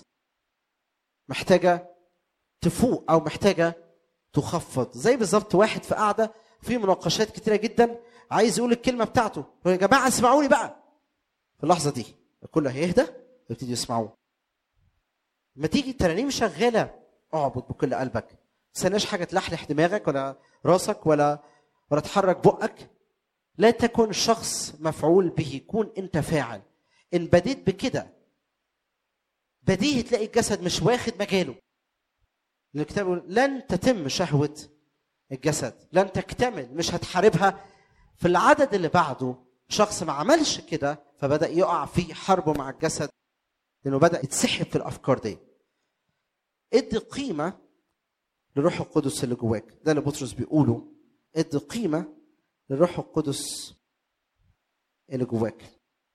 محتاجه تفوق او محتاجه تخفض زي بالظبط واحد في قاعده في مناقشات كتيره جدا عايز يقول الكلمه بتاعته يا جماعه اسمعوني بقى في اللحظه دي الكل هيهدى ويبتدي يسمعوه لما تيجي الترانيم شغاله اعبد بكل قلبك ما تستناش حاجه تلحلح دماغك ولا راسك ولا ولا تحرك بقك لا تكن شخص مفعول به كون انت فاعل ان بديت بكده بديهي تلاقي الجسد مش واخد مجاله الكتاب يقول لن تتم شهوة الجسد لن تكتمل مش هتحاربها في العدد اللي بعده شخص ما عملش كده فبدأ يقع في حربه مع الجسد لأنه بدأ يتسحب في الأفكار دي ادي قيمة للروح القدس اللي جواك ده اللي بطرس بيقوله ادي قيمة للروح القدس اللي جواك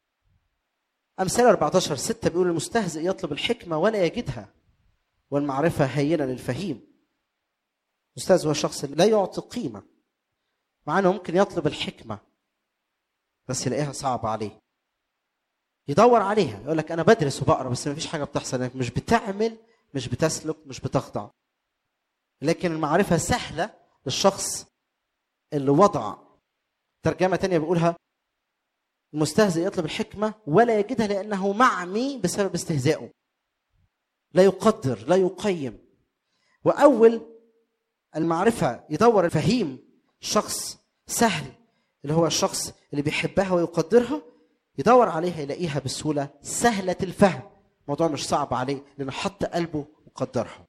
أمثال 14 6 بيقول المستهزئ يطلب الحكمة ولا يجدها والمعرفة هينة للفهيم المستهزئ هو الشخص اللي لا يعطي قيمة مع أنه ممكن يطلب الحكمة بس يلاقيها صعبة عليه يدور عليها يقول لك أنا بدرس وبقرا بس ما فيش حاجة بتحصل إنك مش بتعمل مش بتسلك مش بتخضع لكن المعرفة سهلة للشخص اللي وضع ترجمة تانية بيقولها المستهزئ يطلب الحكمة ولا يجدها لأنه معمي بسبب استهزائه لا يقدر لا يقيم وأول المعرفة يدور الفهيم شخص سهل اللي هو الشخص اللي بيحبها ويقدرها يدور عليها يلاقيها بسهولة سهلة الفهم الموضوع مش صعب عليه لأنه حط قلبه وقدرها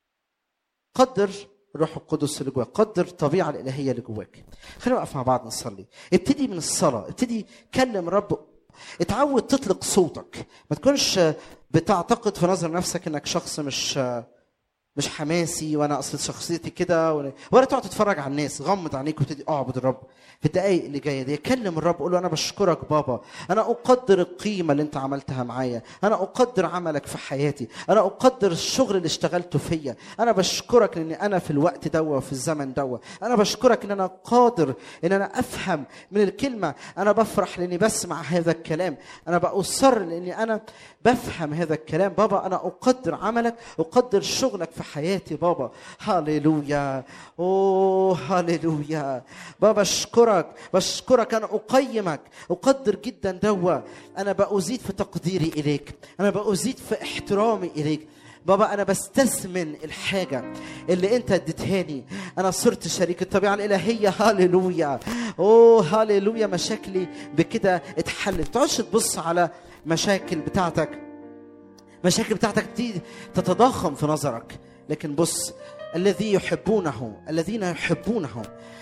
قدر الروح القدس اللي جواك قدر الطبيعه الالهيه اللي جواك خلينا نقف مع بعض نصلي ابتدي من الصلاه ابتدي كلم رب اتعود تطلق صوتك ما تكونش بتعتقد في نظر نفسك انك شخص مش مش حماسي وانا اصل شخصيتي كده ولا, ولا تقعد تتفرج على الناس غمض عينيك وابتدي اعبد الرب في الدقائق اللي جايه دي كلم الرب قول له انا بشكرك بابا انا اقدر القيمه اللي انت عملتها معايا انا اقدر عملك في حياتي انا اقدر الشغل اللي اشتغلته فيا انا بشكرك لان انا في الوقت دوا في الزمن دوا انا بشكرك ان انا قادر ان انا افهم من الكلمه انا بفرح لاني بسمع هذا الكلام انا باصر لاني انا بفهم هذا الكلام بابا انا اقدر عملك اقدر شغلك في حياتي بابا هاليلويا اوه هاليلويا بابا اشكرك بشكرك انا اقيمك اقدر جدا دوا انا بأزيد في تقديري اليك انا بأزيد في احترامي اليك بابا انا بستثمن الحاجه اللي انت اديتهاني انا صرت شريك الطبيعه الالهيه هاليلويا اوه هاليلويا مشاكلي بكده اتحلت ما تقعدش تبص على مشاكل بتاعتك مشاكل بتاعتك دي تتضخم في نظرك لكن بص الذي يحبونه الذين يحبونه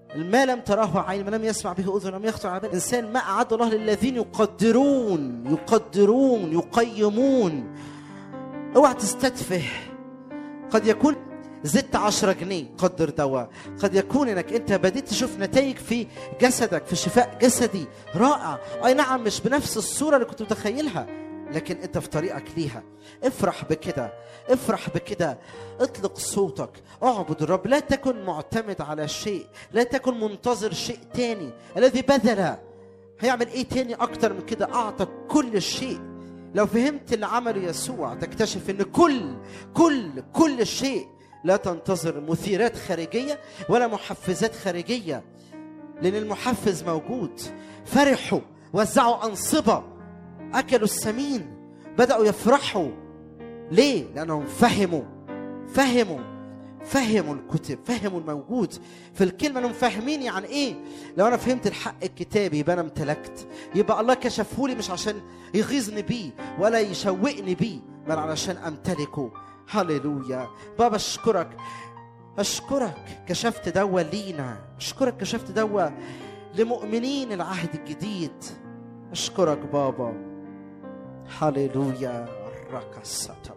ما لم تراه عين ما لم يسمع به اذن لم يخطر على بال انسان ما اعد الله للذين يقدرون يقدرون يقيمون اوعى تستتفه قد يكون زدت عشرة جنيه قدر دواء قد يكون انك انت بديت تشوف نتائج في جسدك في شفاء جسدي رائع اي نعم مش بنفس الصورة اللي كنت متخيلها لكن انت في طريقك ليها افرح بكده افرح بكده اطلق صوتك اعبد الرب لا تكن معتمد على شيء لا تكن منتظر شيء تاني الذي بذل هيعمل ايه تاني اكتر من كده اعطى كل شيء لو فهمت اللي عمله يسوع تكتشف ان كل كل كل شيء لا تنتظر مثيرات خارجيه ولا محفزات خارجيه لان المحفز موجود فرحوا وزعوا انصبه اكلوا السمين بداوا يفرحوا ليه لانهم فهموا فهموا فهموا الكتب فهموا الموجود في الكلمة انهم فاهمين يعني ايه لو انا فهمت الحق الكتابي يبقى انا امتلكت يبقى الله كشفه لي مش عشان يغيظني بيه ولا يشوقني بيه بل علشان امتلكه هللويا بابا اشكرك اشكرك كشفت دوا لينا اشكرك كشفت دوا لمؤمنين العهد الجديد اشكرك بابا هللويا ركا ستر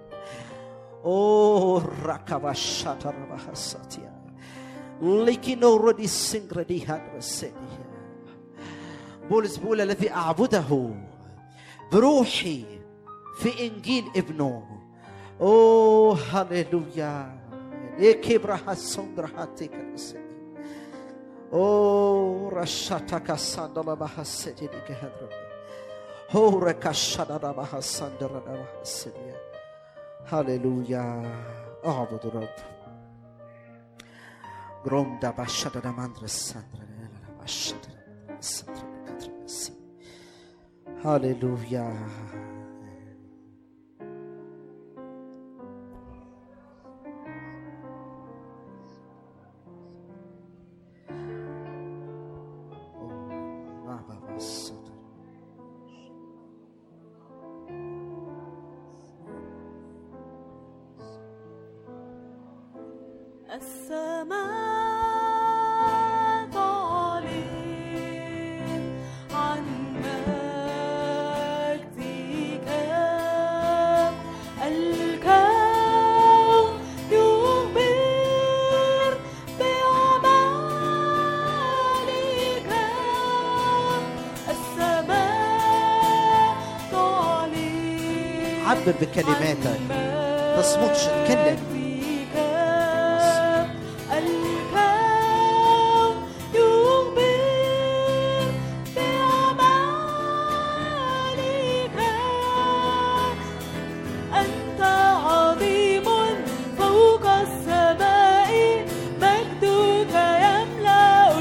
اوه ركا شتر بحساتيا لكي نور دي سنجر دي هاد بولس بيقول الذي اعبده بروحي في انجيل ابنه اوه هللويا لكي برها سنجر هاتيك اوه رشاتك ساندلا بحساتي دي كهدربي هو ركشنا بها سندرنا بها السنية هللويا اعبد الرب جروم دا باشا دا ماندر السندر باشا السندر بكتر السي هللويا ما بابا السندر السماء تعلن عن مجدك الكون يخبر بأعمالك السماء تعلن عبر بكلماتك تصمتش اتكلم الكون يخبر بأعمالك أنت عظيم فوق السماء مجدك يملأ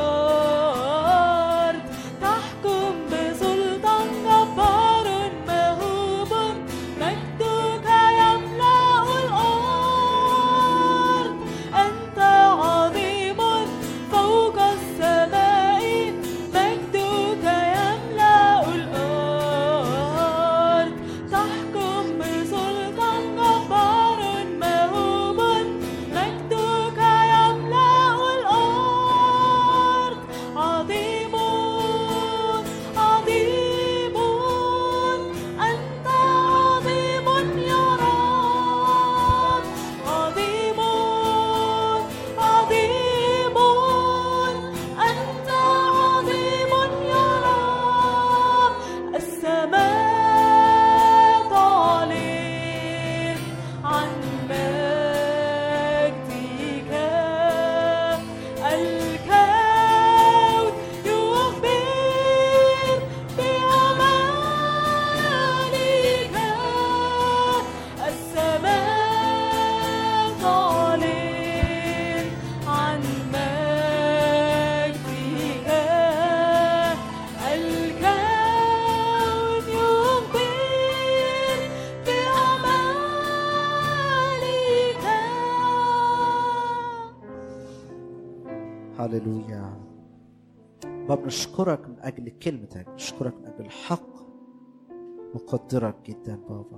الأرض تحكم بسلطان جبار مهوب مجدك يملأ الأرض أنت عظيم فوق السماء مجدك يملأ الأرض تحكم بسلطان جبار مهوب مجدك يملأ الأرض عظيم عظيم أنت عظيم يا رب عظيم عظيم أنت عظيم يا رب السماء تعلن عن مجدك الكون يخبر بأعمالك السماء تعلن عن مجدك الكون يخبر بأعمالك هللويا بابا نشكرك من اجل كلمتك نشكرك من اجل الحق نقدرك جدا بابا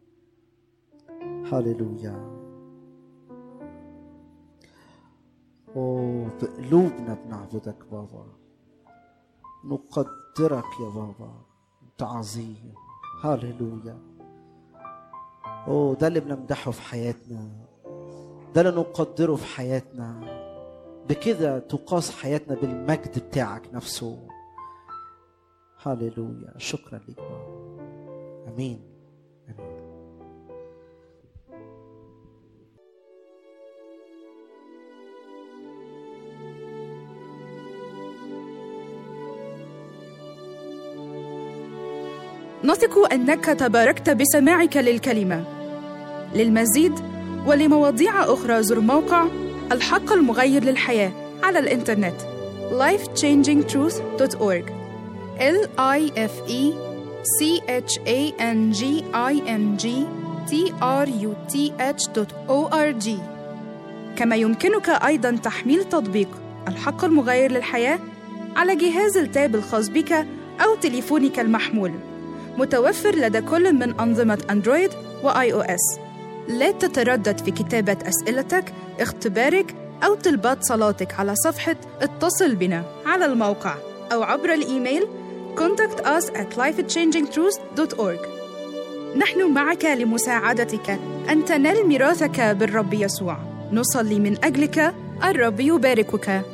هللويا أوه بقلوبنا بنعبدك بابا نقدرك يا بابا أنت عظيم هاليلويا أوه ده اللي بنمدحه في حياتنا ده اللي نقدره في حياتنا بكده تقاس حياتنا بالمجد بتاعك نفسه هاليلويا شكرا لك بابا امين امين نثق انك تباركت بسماعك للكلمه للمزيد ولمواضيع اخرى زر موقع الحق المغير للحياه على الانترنت lifechangingtruth.org l i f e c h a n g i n g t r u t h.org كما يمكنك ايضا تحميل تطبيق الحق المغير للحياه على جهاز التاب الخاص بك او تليفونك المحمول متوفر لدى كل من أنظمة أندرويد وآي أو إس. لا تتردد في كتابة أسئلتك، اختبارك أو طلبات صلاتك على صفحة اتصل بنا على الموقع أو عبر الإيميل contact us at lifechangingtruth.org نحن معك لمساعدتك أن تنال ميراثك بالرب يسوع نصلي من أجلك الرب يباركك